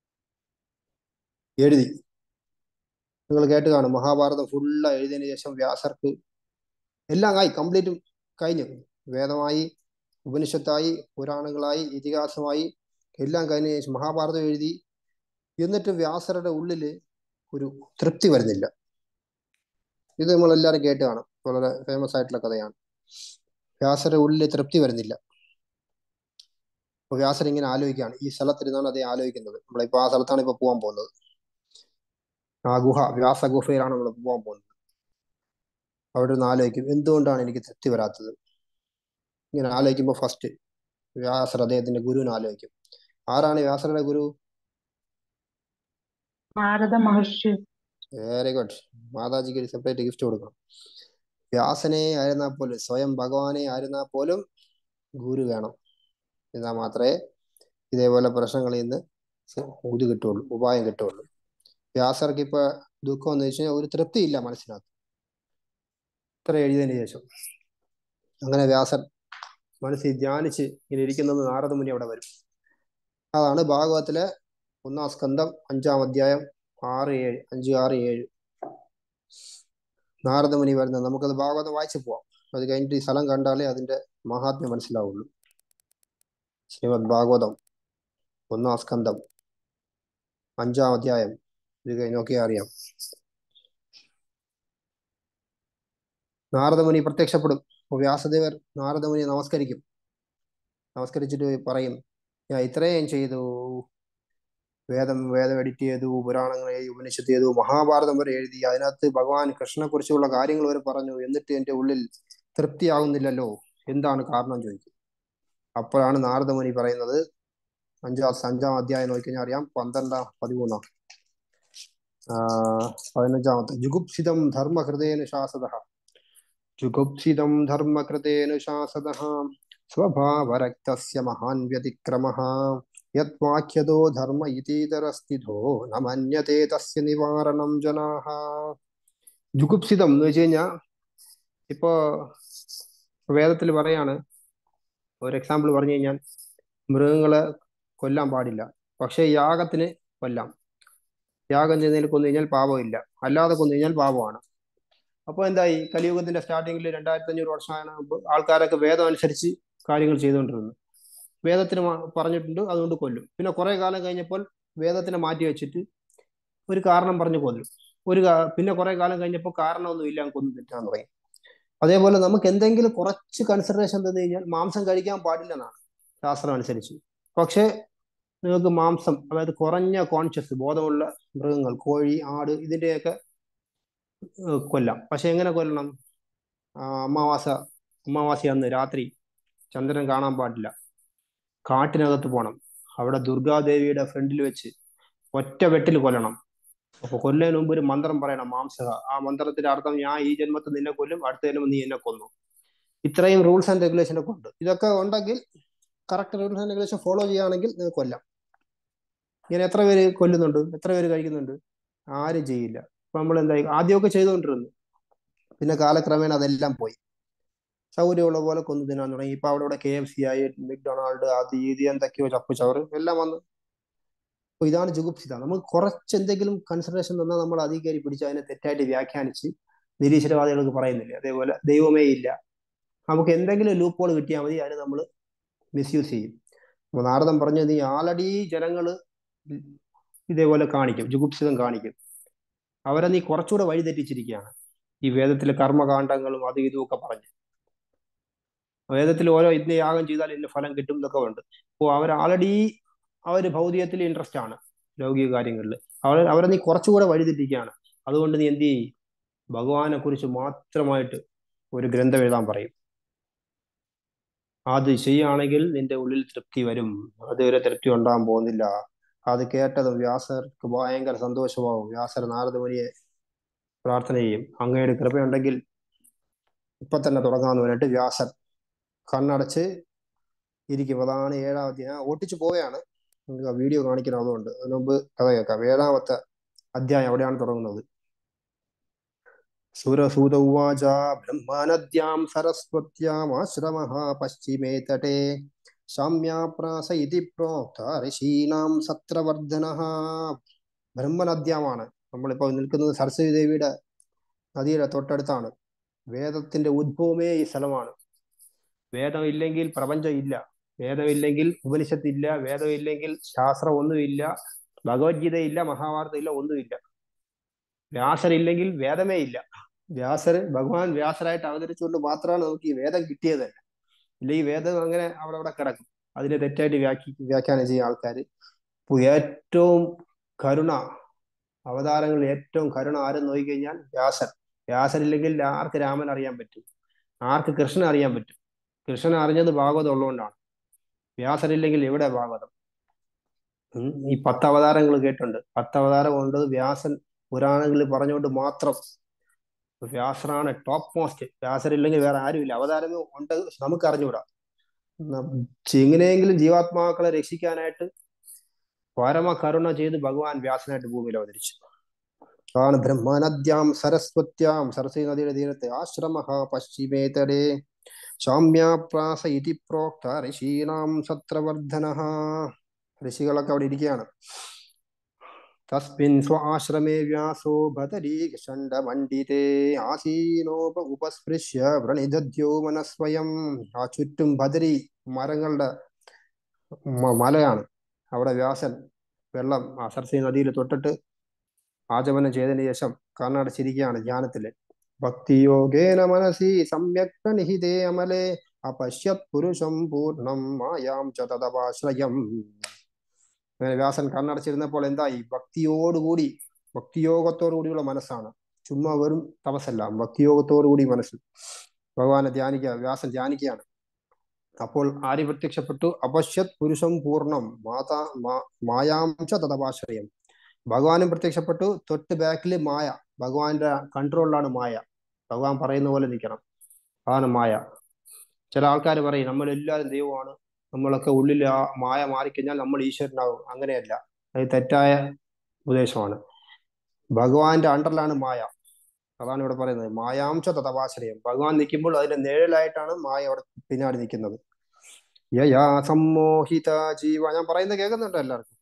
എഴുതി നിങ്ങൾ കേട്ട് കാണും മഹാഭാരതം ഫുള്ള് എഴുതിയതിനു ശേഷം വ്യാസർക്ക് എല്ലാം ആയി കംപ്ലീറ്റും കഴിഞ്ഞു വേദമായി ഉപനിഷത്തായി പുരാണങ്ങളായി ഇതിഹാസമായി എല്ലാം കഴിഞ്ഞ ശേഷം മഹാഭാരതം എഴുതി എന്നിട്ട് വ്യാസരുടെ ഉള്ളില് ഒരു തൃപ്തി വരുന്നില്ല ഇത് നമ്മൾ എല്ലാവരും കേട്ട് കാണും വളരെ ഫേമസ് ആയിട്ടുള്ള കഥയാണ് വ്യാസരുടെ ഉള്ളിൽ തൃപ്തി വരുന്നില്ല അപ്പൊ വ്യാസർ ഇങ്ങനെ ആലോചിക്കുകയാണ് ഈ സ്ഥലത്തിരുന്നാണ് അദ്ദേഹം ആലോചിക്കുന്നത് നമ്മളിപ്പോ ആ സ്ഥലത്താണ് ഇപ്പൊ പോകാൻ പോകുന്നത് ആ ഗുഹ വ്യാസ ഗുഹയിലാണ് നമ്മൾ പോകാൻ പോകുന്നത് അവിടെ നിന്ന് ആലോചിക്കും എന്തുകൊണ്ടാണ് എനിക്ക് തൃപ്തി വരാത്തത് ഇങ്ങനെ ആലോചിക്കുമ്പോൾ ഫസ്റ്റ് വ്യാസർ അദ്ദേഹത്തിന്റെ ഗുരുവിനെ ആലോചിക്കും ആരാണ് വ്യാസരുടെ ഗുരു നാരദ മഹർഷി വെരി ഗുഡ് മാതാജിക്ക് ഒരു സെപ്പറേറ്റ് ഗിഫ്റ്റ് കൊടുക്കണം വ്യാസനെ ആയിരുന്നാൽ പോലും സ്വയം ഭഗവാനെ ആയിരുന്നാൽ പോലും ഗുരു വേണം എന്നാൽ മാത്രമേ ഇതേപോലെ പ്രശ്നങ്ങളിൽ നിന്ന് ഇത് കിട്ടുള്ളൂ ഉപായം കിട്ടുള്ളൂ വ്യാസർക്ക് ഇപ്പൊ ദുഃഖം എന്ന് വെച്ച് കഴിഞ്ഞാൽ ഒരു തൃപ്തി ഇല്ല മനസ്സിനകത്ത് ഇത്ര എഴുതിയതിനു ശേഷം അങ്ങനെ വ്യാസൻ മനസ്സിൽ ധ്യാനിച്ച് ഇങ്ങനെ ഇരിക്കുന്നത് നാരദമുനി അവിടെ വരും അതാണ് ഭാഗവത്തിലെ ഒന്നാം സ്കന്ധം അഞ്ചാം അധ്യായം ആറ് ഏഴ് അഞ്ച് ആറ് ഏഴ് നാരദമുനി വരുന്നത് നമുക്കത് ഭാഗവതം വായിച്ചു പോവാം അത് കഴിഞ്ഞിട്ട് ഈ സ്ഥലം കണ്ടാലേ അതിന്റെ മഹാത്മ്യം മനസ്സിലാവുള്ളൂ ശ്രീമദ് ഭാഗവതം ഒന്നാം സ്കന്ധം അഞ്ചാം അധ്യായം ഇത് കഴിഞ്ഞ് നോക്കിയാൽ അറിയാം നാരദമുനി പ്രത്യക്ഷപ്പെടും അപ്പോൾ വ്യാസദേവർ നാരദമുനിയെ നമസ്കരിക്കും നമസ്കരിച്ചിട്ട് പറയും ഞാൻ ഇത്രയും ചെയ്തു വേദം വേദം എഡിറ്റ് ചെയ്തു പുരാണങ്ങൾ എഴുതി ഉപനിഷത്ത് ചെയ്തു മഹാഭാരതം വരെ എഴുതി അതിനകത്ത് ഭഗവാൻ കൃഷ്ണനെ കുറിച്ചുള്ള കാര്യങ്ങൾ വരെ പറഞ്ഞു എന്നിട്ട് എൻ്റെ ഉള്ളിൽ തൃപ്തിയാകുന്നില്ലല്ലോ എന്താണ് കാരണം ചോദിക്കും അപ്പോഴാണ് നാരദമുനി പറയുന്നത് അഞ്ചാം അഞ്ചാം അധ്യായം നോക്കിക്കഴിഞ്ഞാൽ അറിയാം പന്ത്രണ്ടാം പതിമൂന്നാം ആ പതിനഞ്ചാമത്തെ ജുഗുപ്സിതം ധർമ്മഹൃദയനുശാസത ജുഗുപ്സിതം ധർമ്മകൃതേനുശാസത സ്വഭാവരക്തസ്യ മഹാൻ വ്യതിക്രമഃ യദ്വാക്യതോ ധർമ്മ ഇതീതരസ്ഥിതോ ന മന്യത്തെ തസ്യ നിവാരണം ജനാഹ ജുഗുപ്സിതം എന്ന് വെച്ച് കഴിഞ്ഞാൽ ഇപ്പോ വേദത്തിൽ പറയാണ് ഒരു എക്സാമ്പിൾ പറഞ്ഞു കഴിഞ്ഞാൽ മൃഗങ്ങളെ കൊല്ലാൻ പാടില്ല പക്ഷേ യാഗത്തിന് കൊല്ലാം യാഗം ചെയ്യുന്നതിൽ കൊന്നു കഴിഞ്ഞാൽ പാപമില്ല അല്ലാതെ കൊന്നു കഴിഞ്ഞാൽ പാപമാണ് അപ്പോൾ എന്തായി കലിയുഗത്തിന്റെ സ്റ്റാർട്ടിങ്ങിൽ രണ്ടായിരത്തി അഞ്ഞൂറ് വർഷമാണ് മുമ്പ് ആൾക്കാരൊക്കെ വേദം അനുസരിച്ച് കാര്യങ്ങൾ ചെയ്തുകൊണ്ടിരുന്നു വേദത്തിന് പറഞ്ഞിട്ടുണ്ട് അതുകൊണ്ട് കൊല്ലും പിന്നെ കുറെ കാലം കഴിഞ്ഞപ്പോൾ വേദത്തിനെ മാറ്റി വെച്ചിട്ട് ഒരു കാരണം പറഞ്ഞു കൊല്ലും ഒരു പിന്നെ കുറെ കാലം കഴിഞ്ഞപ്പോൾ കാരണമൊന്നും ഇല്ല കൊന്നു തെറ്റാന്ന് പറയും അതേപോലെ നമുക്ക് എന്തെങ്കിലും കുറച്ച് കൺസിഡറേഷൻ തന്നു കഴിഞ്ഞാൽ മാംസം കഴിക്കാൻ പാടില്ലെന്നാണ് ശാസ്ത്രം അനുസരിച്ച് പക്ഷേ നിങ്ങൾക്ക് മാംസം അതായത് കുറഞ്ഞ കോൺഷ്യസ് ബോധമുള്ള മൃഗങ്ങൾ കോഴി ആട് ഇതിൻ്റെയൊക്കെ കൊല്ലാം പക്ഷെ എങ്ങനെ കൊല്ലണം അമാവാസ അമാവാസി അന്ന് രാത്രി ചന്ദ്രൻ കാണാൻ പാടില്ല കാട്ടിനകത്ത് പോകണം അവിടെ ദുർഗാദേവിയുടെ ഫ്രണ്ടിൽ വെച്ച് ഒറ്റ വെട്ടിൽ കൊല്ലണം അപ്പൊ കൊല്ലതിന് മുമ്പ് ഒരു മന്ത്രം പറയണം മാംസക ആ മന്ത്രത്തിന്റെ അർത്ഥം ഞാൻ ഈ ജന്മത്തിൽ നിന്നെ കൊല്ലും അടുത്ത ജന്മം നീ എന്നെ കൊന്നു ഇത്രയും റൂൾസ് ആൻഡ് റെഗുലേഷൻ ഒക്കെ ഉണ്ട് ഇതൊക്കെ ഉണ്ടെങ്കിൽ correct rules and regulation follow ചെയ്യുകയാണെങ്കിൽ നിങ്ങൾക്ക് കൊല്ലാം ഇങ്ങനെ എത്ര പേര് കൊല്ലുന്നുണ്ട് എത്ര പേര് കഴിക്കുന്നുണ്ട് ആരും ചെയ്യില്ല അപ്പൊ നമ്മൾ എന്തായി ആദ്യമൊക്കെ ചെയ്തുകൊണ്ടിരുന്നു പിന്നെ കാലക്രമേണ അതെല്ലാം പോയി സൗകര്യമുള്ള പോലെ കൊന്നു തിന്നാൻ തുടങ്ങി ഇപ്പൊ അവിടെ ഇവിടെ കെ എഫ് സി ആയി മെക്ഡൊണാൾഡ് അത് ഇത് എന്തൊക്കെയോ ചപ്പ് ചവറ് എല്ലാം വന്നു അപ്പൊ ഇതാണ് ജുഗുപ്സിത നമുക്ക് കുറച്ച് എന്തെങ്കിലും കൺസിഡറേഷൻ തന്നാൽ നമ്മൾ അധികാരി പിടിച്ച് അതിനെ തെറ്റായിട്ട് വ്യാഖ്യാനിച്ച് നിരീശ്വരവാദികൾക്ക് പറയുന്നില്ല അതേപോലെ ദൈവമേ ഇല്ല നമുക്ക് എന്തെങ്കിലും ലൂപ്പോൾ കിട്ടിയാൽ മതി അതിന് നമ്മൾ മിസ്യൂസ് ചെയ്യും അപ്പൊ നാരദം പറഞ്ഞു നീ ആൾറെഡി ജനങ്ങള് ഇതേപോലെ കാണിക്കും ജുഗുപ്സിതം കാണിക്കും അവരെ നീ കുറച്ചുകൂടെ വഴി തെറ്റിച്ചിരിക്കുകയാണ് ഈ വേദത്തിലെ കർമ്മകാണ്ഡങ്ങളും അതും ഇതും ഒക്കെ പറഞ്ഞ് വേദത്തിൽ ഓരോ ഇന്ന യാഗം ചെയ്താൽ ഇന്ന ഫലം കിട്ടും എന്നൊക്കെ ഉണ്ട് അപ്പോൾ അവർ ആൾറെഡി അവർ ഭൗതികത്തിൽ ഇൻട്രസ്റ്റ് ആണ് ലൗകിക കാര്യങ്ങളിൽ അവരെ അവരെ നീ കുറച്ചുകൂടെ വഴിതെറ്റിക്കുകയാണ് അതുകൊണ്ട് നീ എന്ത് ചെയ്യും ഭഗവാനെ കുറിച്ച് മാത്രമായിട്ട് ഒരു ഗ്രന്ഥം എഴുതാൻ പറയും അത് ചെയ്യുകയാണെങ്കിൽ നിന്റെ ഉള്ളിൽ തൃപ്തി വരും അതുവരെ തൃപ്തി ഉണ്ടാകാൻ പോകുന്നില്ല അത് കേട്ടതും വ്യാസർക്ക് ഭയങ്കര സന്തോഷമാവും വ്യാസർ നാരദ മുനിയെ പ്രാർത്ഥന ചെയ്യും അങ്ങയുടെ കൃപയുണ്ടെങ്കിൽ ഇപ്പൊ തന്നെ തുടങ്ങാന്ന് പറഞ്ഞിട്ട് വ്യാസൻ കണ്ണടച്ച് ഇരിക്കും അതാണ് ഏഴാമത്തെ ഞാൻ ഓട്ടിച്ചു പോവുകയാണ് നിങ്ങൾക്ക് ആ വീഡിയോ കാണിക്കണം അതുകൊണ്ട് അതിനു മുമ്പ് കഥ കേൾക്കാം ഏഴാമത്തെ അധ്യായം അവിടെയാണ് തുടങ്ങുന്നത് സുരസൂത ഉവാച ബ്രഹ്മനദ്യാം സരസ്വത്യാമാശ്രമഃ പശ്ചിമേ തടേ സാമ്യാപ്രാസ ഇതി പ്രോക്ത ഋഷീണാം സത്രവർദ്ധനഃ ബ്രഹ്മനദ്യാമാണ് നമ്മളിപ്പോൾ നിൽക്കുന്നത് സരസ്വതി ദേവിയുടെ നദിയുടെ തൊട്ടടുത്താണ് വേദത്തിന്റെ ഉദ്ഭവമേ ഈ സ്ഥലമാണ് വേദം ഇല്ലെങ്കിൽ പ്രപഞ്ചം ഇല്ല വേദമില്ലെങ്കിൽ ഉപനിഷത്തില്ല വേദമില്ലെങ്കിൽ ശാസ്ത്രം ഒന്നുമില്ല ഭഗവത്ഗീത ഇല്ല മഹാഭാരതം ഇല്ല ഒന്നുമില്ല വ്യാസരില്ലെങ്കിൽ വേദമേ ഇല്ല വ്യാസർ ഭഗവാൻ വ്യാസരായിട്ട് അവതരിച്ചുകൊണ്ട് മാത്രമാണ് നമുക്ക് ഈ വേദം കിട്ടിയത് തന്നെ ഇല്ല ഈ വേദം അങ്ങനെ അവിടെ അവിടെ കിടക്കും അതിനെ തെറ്റായിട്ട് വ്യാഖ്യ വ്യാഖ്യാനം ചെയ്യുന്ന ആൾക്കാർ ഏറ്റവും കരുണ അവതാരങ്ങളിൽ ഏറ്റവും കരുണ ആരും നോക്കിക്കഴിഞ്ഞാൽ വ്യാസൻ വ്യാസരില്ലെങ്കിൽ ആർക്ക് രാമൻ അറിയാൻ പറ്റും ആർക്ക് കൃഷ്ണൻ അറിയാൻ പറ്റും കൃഷ്ണൻ അറിഞ്ഞത് ഭാഗവതം ഉള്ളതുകൊണ്ടാണ് വ്യാസരില്ലെങ്കിൽ എവിടെ ഭാഗവതം ഉം. ഈ പത്ത് അവതാരങ്ങൾ കേട്ടുണ്ട് പത്ത് അവതാരം കൊണ്ടത് വ്യാസൻ പുരാണങ്ങളിൽ പറഞ്ഞുകൊണ്ട് മാത്രം വ്യാസനാണ് ടോപ്പ് മോസ്റ്റ് വ്യാസരില്ലെങ്കിൽ വേറെ ആരുമില്ല അവതാരമേ ഉണ്ട് നമുക്ക് അറിഞ്ഞുകൂടാ ന- എങ്ങനെയെങ്കിലും ജീവാത്മാക്കളെ രക്ഷിക്കാനായിട്ട് പരമ കരുണ ചെയ്ത് ഭഗവാൻ വ്യാസനായിട്ട് ഭൂമിയിൽ അവതരിച്ചു ആണ് ബ്രഹ്മനദ്യാം സരസ്വത്യാം സരസ്വതി നദിയുടെ തീരത്ത് ആശ്രമ പശ്ചിമേ തടേ സാമ്യാപ്രാസ ഇതി പ്രോക്ത ഋഷീണാം സത്രവർദ്ധന ഋഷികളൊക്കെ അവിടെ ഇരിക്കുകയാണ് തസ്മിൻ സ്വ ആശ്രമേ വ്യാസോ ബദരീ ഷണ്ഡമണ്ഡിതേ ആസീനോപ ഉപസ്പൃശ്യ വ്രണിദദ്യോ മനസ്വയം ആ ചുറ്റും ബദരി മരങ്ങളുടെ മ- മലയാണ് അവിടെ വ്യാസൻ വെള്ളം ആ സരസ്വതി നദിയിൽ തൊട്ടിട്ട് ആചമനം ചെയ്തതിനു ശേഷം കണ്ണടച്ചിരിക്കുകയാണ് ധ്യാനത്തില് ഭക്തിയോഗേന മനസി സമ്യക് പ്രനിഹിതേ അമലേ അപശ്യത് പുരുഷം പൂർണ്ണം മായാം ച തദപാശ്രയം അങ്ങനെ വ്യാസൻ കണ്ണടച്ചിരുന്നപ്പോൾ എന്തായി ഭക്തിയോടുകൂടി ഭക്തിയോഗത്തോടു കൂടിയുള്ള മനസ്സാണ് ചുമ്മാ വെറും തപസ്സല്ല ഭക്തിയോഗത്തോടു കൂടി മനസ്സ് ഭഗവാനെ ധ്യാനിക്കുക വ്യാസൻ ധ്യാനിക്കുകയാണ് അപ്പോൾ ആര് പ്രത്യക്ഷപ്പെട്ടു അപശ്യത് പുരുഷം പൂർണ്ണം മാതാ മാ- മായാം ച തദപാശ്രയം ഭഗവാനും പ്രത്യക്ഷപ്പെട്ടു തൊട്ട് ബാക്കിൽ മായ ഭഗവാന്റെ കൺട്രോളിലാണ് മായ ഭഗവാൻ പറയുന്ന പോലെ നിൽക്കണം അതാണ് മായ ചില ആൾക്കാർ പറയും നമ്മൾ എല്ലാവരും ദൈവമാണ് നമ്മളൊക്കെ ഉള്ളിൽ ആ മായ മാറിക്കഴിഞ്ഞാൽ നമ്മൾ ഈശ്വരനാകും അങ്ങനെയല്ല അത് തെറ്റായ ഉപദേശമാണ് ഭഗവാന്റെ അണ്ടറിലാണ് മായ അതാണ് ഇവിടെ പറയുന്നത് മായാംശ തഥവാശ്രയം ഭഗവാൻ നിൽക്കുമ്പോൾ അതിന്റെ നിഴലായിട്ടാണ് മായ അവിടെ പിന്നാടി നിൽക്കുന്നത് യയാ സമ്മോഹിത ജീവ ഞാൻ പറയുന്നത് കേൾക്കുന്നുണ്ടോ എല്ലാവർക്കും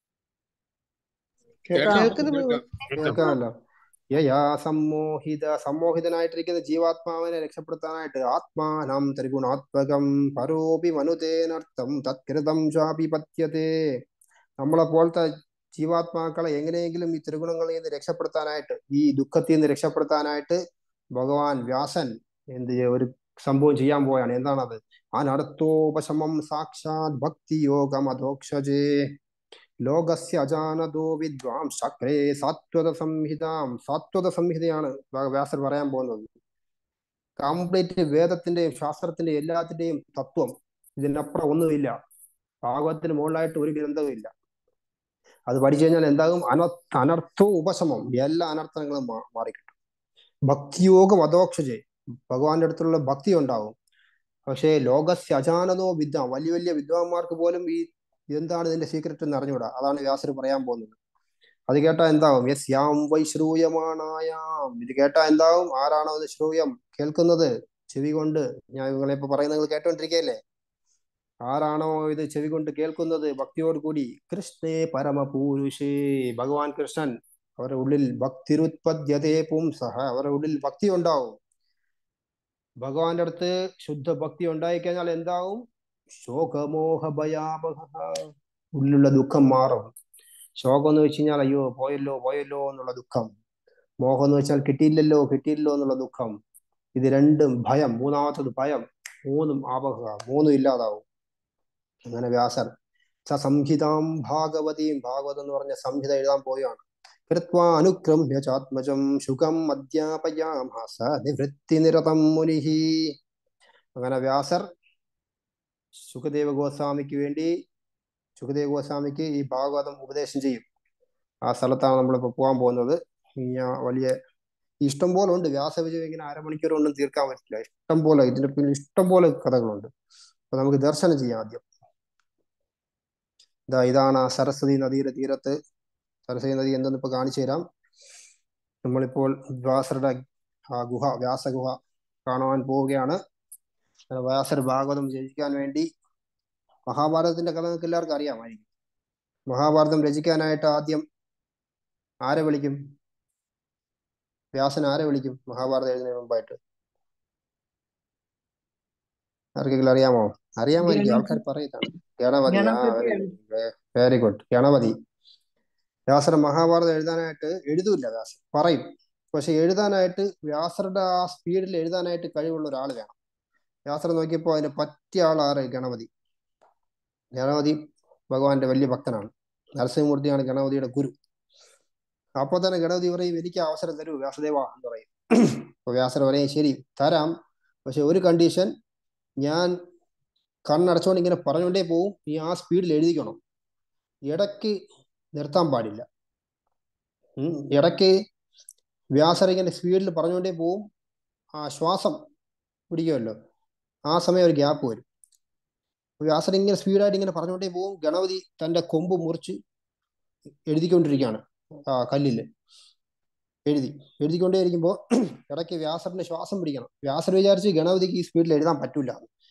കേൾക്കാം കേൾക്കുന്നു കേൾക്കാം കേൾക്കാമല്ലോ യയാ സമ്മോഹിത സമ്മോഹിതനായിട്ടിരിക്കുന്ന ജീവാത്മാവിനെ രക്ഷപ്പെടുത്താനായിട്ട് ആത്മാനം ത്രിഗുണാത്മകം പരോപി മനുതേനർത്ഥം തത്കൃതം ചാപി പത്യത്തെ നമ്മളെ പോലത്തെ ജീവാത്മാക്കളെ എങ്ങനെയെങ്കിലും ഈ ത്രിഗുണങ്ങളിൽ നിന്ന് രക്ഷപ്പെടുത്താനായിട്ട് ഈ ദുഃഖത്തിൽ നിന്ന് രക്ഷപ്പെടുത്താനായിട്ട് ഭഗവാൻ വ്യാസൻ എന്ത് ചെയ്യ- ഒരു സംഭവം ചെയ്യാൻ പോയാണ് എന്താണത് അനർത്ഥോപശമം സാക്ഷാത് ഭക്തി യോഗം അധോക്ഷജേ ലോകസ്യ അജാനതോ വിദ്വാം ശക്രേ സാത്വത സംഹിതാം സാത്വത സംഹിതയാണ് വ്യാ- വ്യാസർ പറയാൻ പോകുന്നത് കംപ്ലീറ്റ് വേദത്തിന്റെയും ശാസ്ത്രത്തിന്റെയും എല്ലാത്തിന്റെയും തത്വം ഇതിനപ്പുറം ഒന്നുമില്ല ഭാഗവത്തിന് മുകളിലായിട്ട് ഒരു ഗ്രന്ഥവും ഇല്ല അത് പഠിച്ചു കഴിഞ്ഞാൽ എന്താകും അന അനർത്ഥവും ഉപശമം എല്ലാ അനർത്ഥങ്ങളും മാ- മാറിക്കിട്ടും ഭക്തിയോഗം അധോക്ഷജേ ഭഗവാന്റെ അടുത്തുള്ള ഭക്തി ഉണ്ടാവും പക്ഷേ ലോകസ്യ അജാനതോ വിദ്യ വലിയ വലിയ വിദ്വാൻമാർക്ക് പോലും ഈ എന്താണ് ഇതിന്റെ സീക്രട്ട് എന്ന് അറിഞ്ഞൂടാ അതാണ് വ്യാസർ പറയാൻ പോകുന്നത് അത് കേട്ടാ എന്താവും യസ് യാം വൈ ശ്രൂയമാണായാം ഇത് കേട്ടാ എന്താവും ആരാണോ ഇത് ശ്രൂയം കേൾക്കുന്നത് ചെവി കൊണ്ട് ഞാൻ നിങ്ങളെ ഇപ്പൊ പറയുന്നത് നിങ്ങൾ കേട്ടോണ്ടിരിക്കല്ലേ ആരാണോ ഇത് ചെവി കൊണ്ട് കേൾക്കുന്നത് ഭക്തിയോട് കൂടി കൃഷ്ണേ പരമപൂരുഷേ ഭഗവാൻ കൃഷ്ണൻ അവരുടെ ഉള്ളിൽ ഭക്തിരുത്പദ്യതേ പുംസഹ അവരുടെ ഉള്ളിൽ ഭക്തി ഉണ്ടാവും ഭഗവാന്റെ അടുത്ത് ശുദ്ധ ഭക്തി ഉണ്ടായിക്കഴിഞ്ഞാൽ എന്താവും ശോകമോഹ ഭയാപഹ ഉള്ളിലുള്ള ദുഃഖം മാറും ശോകം എന്ന് വെച്ച് കഴിഞ്ഞാൽ അയ്യോ പോയല്ലോ പോയല്ലോ എന്നുള്ള ദുഃഖം മോഹം എന്ന് വെച്ചാൽ കിട്ടിയില്ലല്ലോ കിട്ടിയില്ലല്ലോ എന്നുള്ള ദുഃഖം ഇത് രണ്ടും ഭയം മൂന്നാമത്തത് ഭയം മൂന്നും ആപഹ മൂന്നും ഇല്ലാതാവും അങ്ങനെ വ്യാസർ സ സംഹിതാം ഭാഗവതിയും ഭാഗവതം എന്ന് പറഞ്ഞ സംഹിത എഴുതാൻ പോവുകയാണ് കൃത്വാ അനുക്രമ്യ ചാത്മജം ശുകം അധ്യാപയാമാസ നിവൃത്തിനിരതം മുനിഃ അങ്ങനെ വ്യാസർ സുഖദേവ ഗോസ്വാമിക്ക് വേണ്ടി സുഖദേവ ഗോസ്വാമിക്ക് ഈ ഭാഗവതം ഉപദേശം ചെയ്യും ആ സ്ഥലത്താണ് നമ്മളിപ്പോൾ പോകാൻ പോകുന്നത് ഇനി വലിയ ഇഷ്ടം പോലെ ഉണ്ട് വ്യാസവിജയം ഇങ്ങനെ അരമണിക്കൂർ കൊണ്ടും തീർക്കാൻ പറ്റില്ല ഇഷ്ടം പോലെ ഇതിന്റെ പിന്നിൽ ഇഷ്ടം പോലെ കഥകളുണ്ട് അപ്പൊ നമുക്ക് ദർശനം ചെയ്യാം ആദ്യം ഇതാ ഇതാണ് ആ സരസ്വതി നദിയുടെ തീരത്ത് സരസ്വതി നദി എന്തെന്ന് ഇപ്പൊ കാണിച്ചു തരാം നമ്മളിപ്പോൾ വ്യാസരുടെ ആ ഗുഹ വ്യാസഗുഹ കാണുവാൻ പോവുകയാണ് വ്യാസർ ഭാഗവതം രചിക്കാൻ വേണ്ടി മഹാഭാരതത്തിന്റെ കഥ നിങ്ങൾക്ക് എല്ലാവർക്കും അറിയാമായിരിക്കും മഹാഭാരതം രചിക്കാനായിട്ട് ആദ്യം ആരെ വിളിക്കും വ്യാസൻ ആരെ വിളിക്കും മഹാഭാരതം എഴുതുന്നതിന് മുമ്പായിട്ട് ആർക്കെങ്കിലും അറിയാമോ അറിയാമായിരിക്കും ആൾക്കാർ പറയുന്നതാണ് ഗണപതി ആ വെരി ഗുഡ് ഗണപതി വ്യാസർ മഹാഭാരതം എഴുതാനായിട്ട് എഴുതൂല്ല വ്യാസൻ പറയും പക്ഷെ എഴുതാനായിട്ട് വ്യാസരുടെ ആ സ്പീഡിൽ എഴുതാനായിട്ട് കഴിവുള്ള ഒരാൾ വേണം വ്യാസർ നോക്കിയപ്പോൾ അതിന് പറ്റിയ ആളാറ് ഗണപതി ഗണപതി ഭഗവാന്റെ വലിയ ഭക്തനാണ് നരസിംഹമൂർത്തിയാണ് ഗണപതിയുടെ ഗുരു അപ്പോൾ തന്നെ ഗണപതി പറയും എനിക്ക് അവസരം തരൂ വ്യാസദേവ എന്ന് പറയും അപ്പൊ വ്യാസർ പറയും ശരി തരാം പക്ഷെ ഒരു കണ്ടീഷൻ ഞാൻ കണ്ണടച്ചുകൊണ്ട് ഇങ്ങനെ പറഞ്ഞുകൊണ്ടേ പോവും നീ ആ സ്പീഡിൽ എഴുതിക്കണം ഇടയ്ക്ക് നിർത്താൻ പാടില്ല ഉം ഇടയ്ക്ക് വ്യാസർ ഇങ്ങനെ സ്പീഡിൽ പറഞ്ഞുകൊണ്ടേ പോവും ആ ശ്വാസം പിടിക്കുമല്ലോ ആ സമയം ഒരു ഗ്യാപ്പ് വരും വ്യാസർ ഇങ്ങനെ സ്പീഡായിട്ട് ഇങ്ങനെ പറഞ്ഞുകൊണ്ടേ പോവും ഗണപതി തന്റെ കൊമ്പ് മുറിച്ച് എഴുതിക്കൊണ്ടിരിക്കുകയാണ് ആ കല്ലില് എഴുതി എഴുതിക്കൊണ്ടേ ഇരിക്കുമ്പോൾ ഇടയ്ക്ക് വ്യാസറിന്റെ ശ്വാസം പിടിക്കണം വ്യാസർ വിചാരിച്ച് ഗണപതിക്ക് ഈ സ്പീഡിൽ എഴുതാൻ പറ്റൂല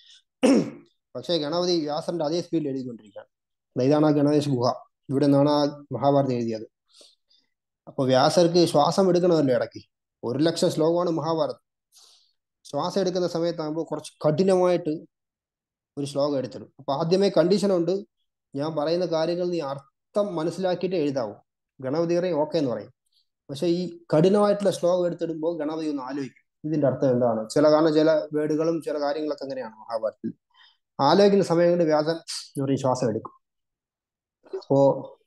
പക്ഷേ ഗണപതി വ്യാസറിന്റെ അതേ സ്പീഡിൽ എഴുതിക്കൊണ്ടിരിക്കുകയാണ് ഇതാണ് ആ ഗണേശ് ഗുഹ ഇവിടെ നിന്നാണ് ആ മഹാഭാരതം എഴുതിയത് അപ്പൊ വ്യാസർക്ക് ശ്വാസം എടുക്കണമല്ലോ ഇടയ്ക്ക് ഒരു ലക്ഷം ശ്ലോകമാണ് മഹാഭാരതം ശ്വാസം എടുക്കുന്ന സമയത്താകുമ്പോൾ കുറച്ച് കഠിനമായിട്ട് ഒരു ശ്ലോകം എടുത്തിടും അപ്പൊ ആദ്യമേ കണ്ടീഷനുണ്ട് ഞാൻ പറയുന്ന കാര്യങ്ങൾ നീ അർത്ഥം മനസ്സിലാക്കിയിട്ട് എഴുതാവൂ ഗണപതി പറയും ഓക്കെ എന്ന് പറയും പക്ഷെ ഈ കഠിനമായിട്ടുള്ള ശ്ലോകം എടുത്തിടുമ്പോൾ ഗണപതി ഒന്ന് ആലോചിക്കും ഇതിന്റെ അർത്ഥം എന്താണ് ചില കാരണം ചില വേർഡുകളും ചില കാര്യങ്ങളൊക്കെ അങ്ങനെയാണ് മഹാഭാരതത്തിൽ ആലോചിക്കുന്ന സമയം കൊണ്ട് വ്യാസൻ എന്ന് പറയും ശ്വാസം എടുക്കും അപ്പോ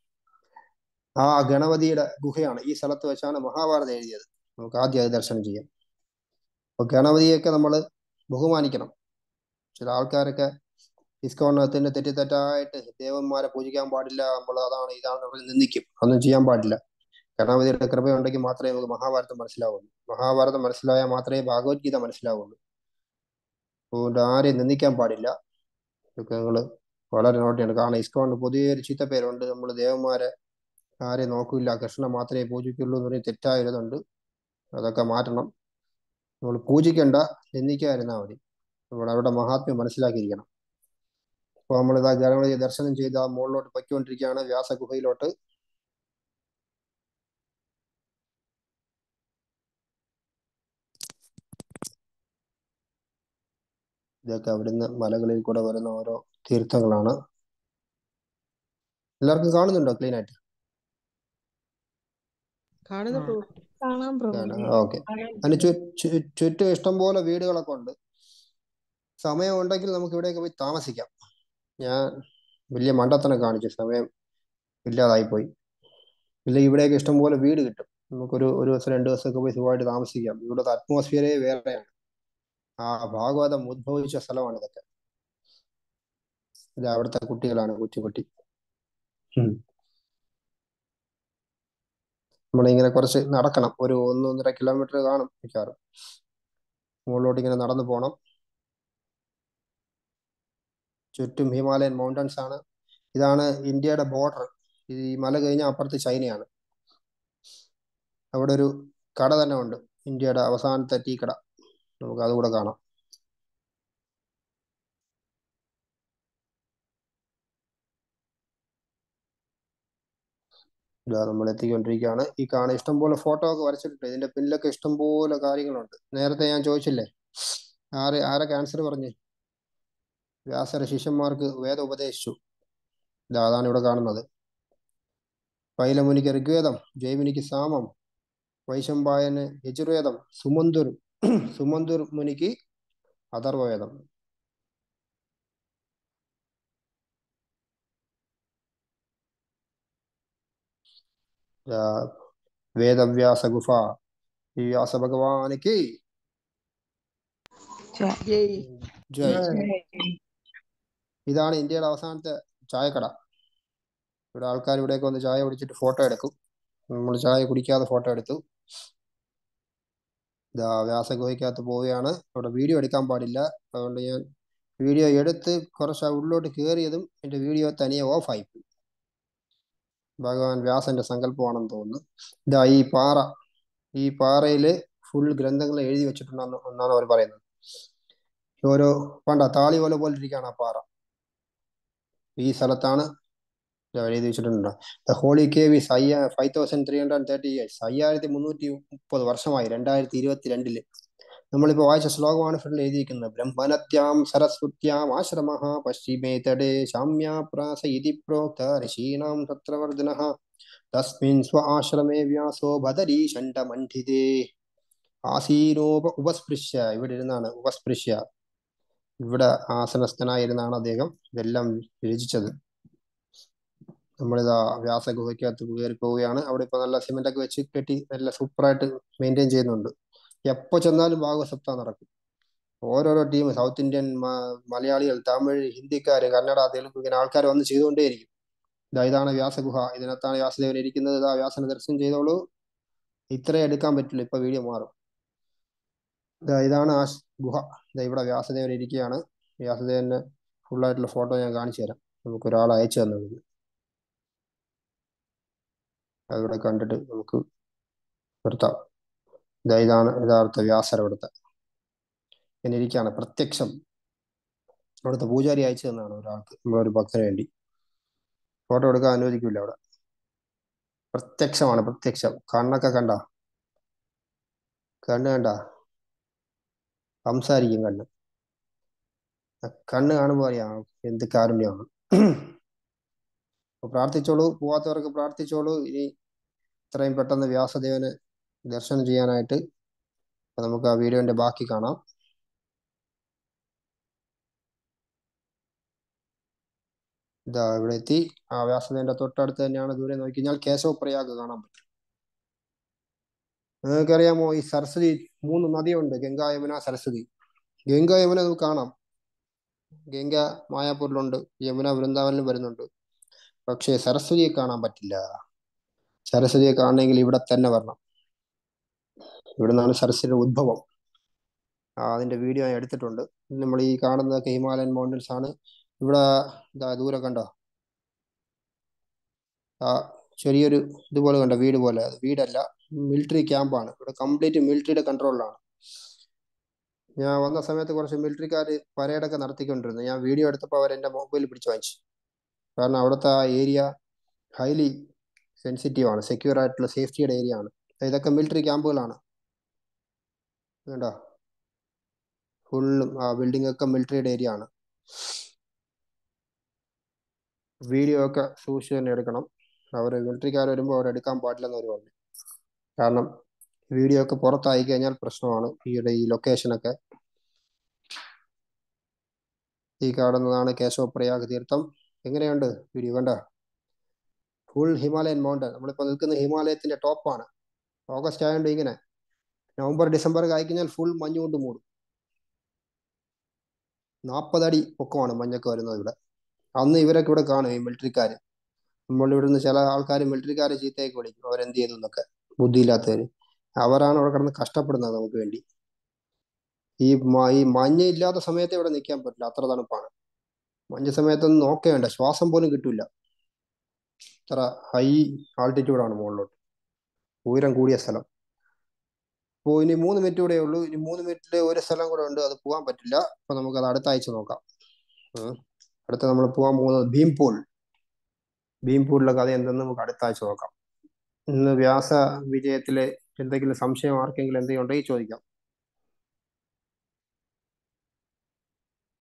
ആ ഗണപതിയുടെ ഗുഹയാണ് ഈ സ്ഥലത്ത് വെച്ചാണ് മഹാഭാരതം എഴുതിയത് നമുക്ക് ആദ്യം അത് ദർശനം ചെയ്യാം അപ്പൊ ഗണപതിയൊക്കെ നമ്മൾ ബഹുമാനിക്കണം ചില ആൾക്കാരൊക്കെ ഇസ്കോണത്തിന്റെ തെറ്റിത്തെറ്റായിട്ട് ദേവന്മാരെ പൂജിക്കാൻ പാടില്ല നമ്മൾ അതാണ് ഇതാണെന്ന് പറഞ്ഞ് നിന്ദിക്കും അതൊന്നും ചെയ്യാൻ പാടില്ല ഗണപതിയുടെ കൃപയുണ്ടെങ്കിൽ മാത്രമേ നമുക്ക് മഹാഭാരതം മനസ്സിലാവുള്ളൂ മഹാഭാരതം മനസ്സിലായാൽ മാത്രമേ ഭഗവത്ഗീത മനസ്സിലാവുള്ളൂ അതുകൊണ്ട് ആരെയും നിന്ദിക്കാൻ പാടില്ല ഇതൊക്കെ നിങ്ങൾ വളരെ നോട്ട് ചെയ്യണം കാരണം ഇസ്കോണിന് പൊതുവെ ഒരു ചീത്ത പേരുണ്ട് നമ്മൾ ദേവന്മാരെ ആരെയും നോക്കില്ല കൃഷ്ണനെ മാത്രമേ പൂജിക്കുള്ളൂ എന്ന് പറഞ്ഞ് തെറ്റായിരുന്നുണ്ട് അതൊക്കെ മാറ്റണം നമ്മൾ പൂജിക്കേണ്ട നിന്ദിക്കാതിരുന്നാൽ മതി നമ്മൾ അവരുടെ മഹാത്മ്യം മനസ്സിലാക്കിയിരിക്കണം അപ്പോൾ നമ്മളിതാ ഗണപതി ദർശനം ചെയ്ത് ആ മുകളിലോട്ട് പൊയ്ക്കൊണ്ടിരിക്കുകയാണ് വ്യാസഗുഹയിലോട്ട് ഇതൊക്കെ അവിടുന്ന് മലകളിൽ കൂടെ വരുന്ന ഓരോ തീർത്ഥങ്ങളാണ് എല്ലാവർക്കും കാണുന്നുണ്ടോ ക്ലീൻ ആയിട്ട് കാണുന്നു പ്രഭു കാണാൻ പ്രഭു ഓക്കെ അതിന് ചു ചു- ചുറ്റും ഇഷ്ടംപോലെ വീടുകളൊക്കെ ഉണ്ട് സമയം ഉണ്ടെങ്കിൽ നമുക്ക് ഇവിടെയൊക്കെ പോയി താമസിക്കാം ഞാൻ വലിയ മണ്ടത്തനം കാണിച്ചു സമയം ഇല്ലാതായിപ്പോയി ഇല്ല ഇവിടെയൊക്കെ ഇഷ്ടംപോലെ വീട് കിട്ടും നമുക്കൊരു ഒരു ദിവസം രണ്ട് ദിവസമൊക്കെ പോയി സുഖമായിട്ട് താമസിക്കാം ഇവിടുത്തെ അറ്റ്മോസ്ഫിയറേ വേറെയാണ് ആ ഭാഗവതം ഉദ്ഭവിച്ച സ്ഥലമാണ് ഇതൊക്കെ ഇത് അവിടുത്തെ കുട്ടികളാണ് കൊച്ചുകുട്ടി ഉം. നമ്മളിങ്ങനെ കുറച്ച് നടക്കണം ഒരു ഒന്നൊന്നര കിലോമീറ്റർ കാണും മിക്കവാറും മുകളിലോട്ട് ഇങ്ങനെ നടന്നു പോകണം ചുറ്റും ഹിമാലയൻ മൗണ്ടൻസ് ആണ് ഇതാണ് ഇന്ത്യയുടെ ബോർഡർ ഈ മല കഴിഞ്ഞാൽ അപ്പുറത്ത് ചൈനയാണ് അവിടെ ഒരു കട തന്നെ ഉണ്ട് ഇന്ത്യയുടെ അവസാനത്തെ ടീ കട നമുക്ക് അതുകൂടെ കാണാം ഇതാ നമ്മൾ എത്തിക്കൊണ്ടിരിക്കുകയാണ് ഈ കാണാൻ ഇഷ്ടംപോലെ ഫോട്ടോ ഒക്കെ വരച്ചിട്ടുണ്ട് ഇതിന്റെ പിന്നിലൊക്കെ ഇഷ്ടംപോലെ കാര്യങ്ങളുണ്ട് നേരത്തെ ഞാൻ ചോദിച്ചില്ലേ ആര് ആരൊക്കെ ആൻസർ പറഞ്ഞു വ്യാസര ശിഷ്യന്മാർക്ക് വേദം ഉപദേശിച്ചു ഇതാ അതാണ് ഇവിടെ കാണുന്നത് പൈലമുനിക്ക് ഋഗ്വേദം ജൈമിനിക്ക് സാമം വൈശമ്പായന് യജുർവേദം സുമന്തുർ സുമന്തുർ മുനിക്ക് അഥർവവേദം ആ, വേദവ്യാസ ഗുഫ ഈ വ്യാസ ഭഗവാനിക്ക് ജയ് ജയ് ഇതാണ് ഇന്ത്യയുടെ അവസാനത്തെ ചായക്കട ഇവിടെ ആൾക്കാർ ഇവിടെയൊക്കെ വന്ന് ചായ കുടിച്ചിട്ട് ഫോട്ടോ എടുക്കും നമ്മൾ ചായ കുടിക്കാതെ ഫോട്ടോ എടുത്തു ഇതാ വ്യാസഗുഹയ്ക്കകത്ത് പോവുകയാണ് അവിടെ വീഡിയോ എടുക്കാൻ പാടില്ല അതുകൊണ്ട് ഞാൻ വീഡിയോ എടുത്ത് കുറച്ച് ഉള്ളിലോട്ട് കയറിയതും എൻ്റെ വീഡിയോ തനിയെ ഓഫായി പോയി ഭഗവാൻ വ്യാസന്റെ സങ്കല്പമാണെന്ന് തോന്നുന്നു ഇതാ ഈ പാറ ഈ പാറയില് ഫുൾ ഗ്രന്ഥങ്ങൾ എഴുതി വെച്ചിട്ടുണ്ടെന്ന് എന്നാണ് അവർ പറയുന്നത് ഓരോ പണ്ട താളി പോലെ പോലെ ഇരിക്കുകയാണ് ആ പാറ ഈ സ്ഥലത്താണ് ഇത് എഴുതി വെച്ചിട്ടുണ്ട് ദ ഹോളി കേവ് ഈസ് അയ്യ five thousand three hundred thirty years അയ്യായിരത്തി മുന്നൂറ്റി മുപ്പത് വർഷമായി രണ്ടായിരത്തി ഇരുപത്തി രണ്ടില് നമ്മളിപ്പോ വായിച്ച ശ്ലോകമാണ് ഫ്രണ്ടിൽ എഴുതിയിരിക്കുന്നത് ബ്രഹ്മനത്യാം സരസ്വത്യാം ആശ്രമ പശ്ചിമേ തടേ ശാമ്യാപ്രാസ ഇതി പ്രോക്ത ഋഷീണാം തത്രവർദ്ധന തസ്മിൻ സ്വ ആശ്രമേ വ്യാസോ ബദരീ ഷണ്ഡമണ്ഡിതേ ആസീനോപ ഉപസ്പൃശ്യ ഇവിടെ ഇരുന്നാണ് ഉപസ്പൃശ്യ ഇവിടെ ആസനസ്ഥനായിരുന്നാണ് അദ്ദേഹം ഇതെല്ലാം രചിച്ചത് നമ്മളിതാ വ്യാസഗുഹയ്ക്കകത്ത് കയറി പോവുകയാണ് അവിടെ ഇപ്പൊ നല്ല സിമെന്റ് ഒക്കെ വെച്ച് കെട്ടി നല്ല സൂപ്പറായിട്ട് മെയിൻറ്റെയിൻ ചെയ്യുന്നുണ്ട് എപ്പോ ചെന്നാലും ഭാഗവസപ്ത നടക്കും ഓരോരോ ടീം സൗത്ത് ഇന്ത്യൻ മലയാളികൾ തമിഴ് ഹിന്ദിക്കാര് കന്നഡ തെലുങ്ക് ഇങ്ങനെ ആൾക്കാർ വന്ന് ചെയ്തുകൊണ്ടേയിരിക്കും ഇതാ ഇതാണ് വ്യാസഗുഹ ഇതിനകത്താണ് വ്യാസദേവൻ ഇരിക്കുന്നത് ഇതാ വ്യാസന ദർശനം ചെയ്തോളൂ ഇത്രേ എടുക്കാൻ പറ്റില്ല ഇപ്പൊ വീഡിയോ മാറും ഇതാ ഇതാണ് ആ ഗുഹ ഇതാ ഇവിടെ വ്യാസദേവൻ ഇരിക്കുകയാണ് വ്യാസദേവന്റെ full ആയിട്ടുള്ള ഫോട്ടോ ഞാൻ കാണിച്ചു തരാം നമുക്ക് ഒരാൾ അയച്ചു തന്നത് അതിവിടെ കണ്ടിട്ട് നമുക്ക് നിർത്താം ഇതാ ഇതാണ് യഥാർത്ഥ വ്യാസർ ഇവിടുത്തെ ഇങ്ങനെ ഇരിക്കുകയാണ് പ്രത്യക്ഷം അവിടുത്തെ പൂജാരി അയച്ചു തന്നാണ് ഒരാൾക്ക് നമ്മളൊരു ഭക്തന് വേണ്ടി ഫോട്ടോ എടുക്കാൻ അനുവദിക്കില്ല അവിടെ പ്രത്യക്ഷമാണ് പ്രത്യക്ഷം കണ്ണൊക്കെ കണ്ട കണ്ണ് കണ്ട സംസാരിക്കും കണ്ണ് ആ കണ്ണ് കാണുമ്പോൾ അറിയാം എന്ത് കാരുണ്യമാണ് അപ്പൊ പ്രാർത്ഥിച്ചോളൂ പോവാത്തവർക്ക് പ്രാർത്ഥിച്ചോളൂ ഇനി ഇത്രയും പെട്ടെന്ന് വ്യാസദേവന് ദർശനം ചെയ്യാനായിട്ട് അപ്പൊ നമുക്ക് ആ വീഡിയോന്റെ ബാക്കി കാണാം ഇതാ ഇവിടെ എത്തി ആ വ്യാസദേവന്റെ തൊട്ടടുത്ത് തന്നെയാണ് ദൂരെ നോക്കി കഴിഞ്ഞാൽ കേശവ പ്രയാഗ് കാണാൻ പറ്റും നിങ്ങൾക്കറിയാമോ ഈ സരസ്വതി മൂന്ന് നദിയുണ്ട് ഗംഗ യമുന സരസ്വതി ഗംഗ യമുന നമുക്ക് കാണാം ഗംഗ മായാപൂരിലുണ്ട് യമുന വൃന്ദാവനിലും വരുന്നുണ്ട് പക്ഷേ സരസ്വതിയെ കാണാൻ പറ്റില്ല സരസ്വതിയെ കാണണമെങ്കിൽ ഇവിടെ തന്നെ വരണം ഇവിടെ നിന്നാണ് സരസ്വതിയുടെ ഉദ്ഭവം ആ, അതിന്റെ വീഡിയോ ഞാൻ എടുത്തിട്ടുണ്ട് നമ്മൾ ഈ കാണുന്നതൊക്കെ ഹിമാലയൻ മൗണ്ടൻസ് ആണ് ഇവിടെ ഇതാ ദൂരെ കണ്ടോ ആ ചെറിയൊരു ഇതുപോലെ കണ്ടോ വീട് പോലെ അത് വീടല്ല മിലിറ്ററി ക്യാമ്പാണ് ഇവിടെ കംപ്ലീറ്റ് മിലിറ്ററിയുടെ കൺട്രോളിലാണ് ഞാൻ വന്ന സമയത്ത് കുറച്ച് മിലിറ്ററിക്കാർ പരേഡൊക്കെ നടത്തിക്കൊണ്ടിരുന്നു ഞാൻ വീഡിയോ എടുത്തപ്പോൾ അവർ എൻ്റെ മൊബൈൽ പിടിച്ച് വാങ്ങിച്ചു കാരണം അവിടുത്തെ ആ ഏരിയ ഹൈലി സെൻസിറ്റീവ് ആണ് സെക്യൂർ ആയിട്ടുള്ള സേഫ്റ്റിയുടെ ഏരിയ ആണ് ഇതൊക്കെ മിലിറ്ററി ക്യാമ്പുകളാണ് കണ്ടോ ഫുള്ളും ആ ബിൽഡിംഗ് ഒക്കെ മിലിറ്ററിയുടെ ഏരിയ ആണ് വീഡിയോ ഒക്കെ സൂക്ഷിച്ച് തന്നെ എടുക്കണം അവർ മിലിറ്ററിക്കാർ വരുമ്പോൾ അവർ എടുക്കാൻ പാടില്ലെന്ന് അവർ പറഞ്ഞു കാരണം വീഡിയോ ഒക്കെ പുറത്തായി കഴിഞ്ഞാൽ പ്രശ്നമാണ് ഈയുടെ ഈ ലൊക്കേഷനൊക്കെ ഈ കാണുന്നതാണ് കേശവ പ്രയാഗ് തീർത്ഥം എങ്ങനെയുണ്ട് വീഡിയോ കണ്ട ഫുൾ ഹിമാലയൻ മൗണ്ടൻ നമ്മളിപ്പോൾ നിൽക്കുന്ന ഹിമാലയത്തിന്റെ ടോപ്പാണ് ഓഗസ്റ്റ് ആയതുകൊണ്ട് ഇങ്ങനെ നവംബർ ഡിസംബർ ആയി കഴിഞ്ഞാൽ ഫുൾ മഞ്ഞ് കൊണ്ട് മൂടും നാൽപ്പതടി പൊക്കമാണ് മഞ്ഞൊക്കെ വരുന്നത് ഇവിടെ അന്ന് ഇവരൊക്കെ ഇവിടെ കാണും ഈ മിലിറ്ററിക്കാർ നമ്മൾ ഇവിടുന്ന് ചില ആൾക്കാർ മിലിറ്ററിക്കാരെ ചീത്തയൊക്കെ വിളിക്കും അവരെന്ത് ചെയ്തു എന്നൊക്കെ ബുദ്ധിയില്ലാത്തവര് അവരാണ് അവിടെ കിടന്ന് കഷ്ടപ്പെടുന്നത് നമുക്ക് വേണ്ടി ഈ മ- ഈ മഞ്ഞ ഇല്ലാത്ത സമയത്ത് ഇവിടെ നിൽക്കാൻ പറ്റില്ല അത്ര തണുപ്പാണ് മഞ്ഞ സമയത്തൊന്നും നോക്കേ വേണ്ട ശ്വാസം പോലും കിട്ടൂല അത്ര ഹൈ ആൾട്ടിറ്റ്യൂഡാണ് മുകളിലോട്ട് ഉയരം കൂടിയ സ്ഥലം അപ്പോൾ ഇനി മൂന്ന് മിനിറ്റ് കൂടെ ഉള്ളൂ ഇനി മൂന്ന് മിനിറ്റിൽ ഒരു സ്ഥലം കൂടെ ഉണ്ട് അത് പോകാൻ പറ്റില്ല അപ്പൊ നമുക്ക് അത് അടുത്ത ആഴ്ച നോക്കാം ഉം. അടുത്ത നമ്മൾ പോകാൻ പോകുന്നത് ഭീംപൂൾ ഭീംപൂളിലെ കഥ എന്തെന്ന് നമുക്ക് അടുത്ത ആഴ്ച നോക്കാം ഇന്ന് വ്യാസ വിജയത്തിലെ എന്തെങ്കിലും സംശയം ആർക്കെങ്കിലും എന്തെങ്കിലും ഉണ്ടെങ്കിൽ ചോദിക്കാം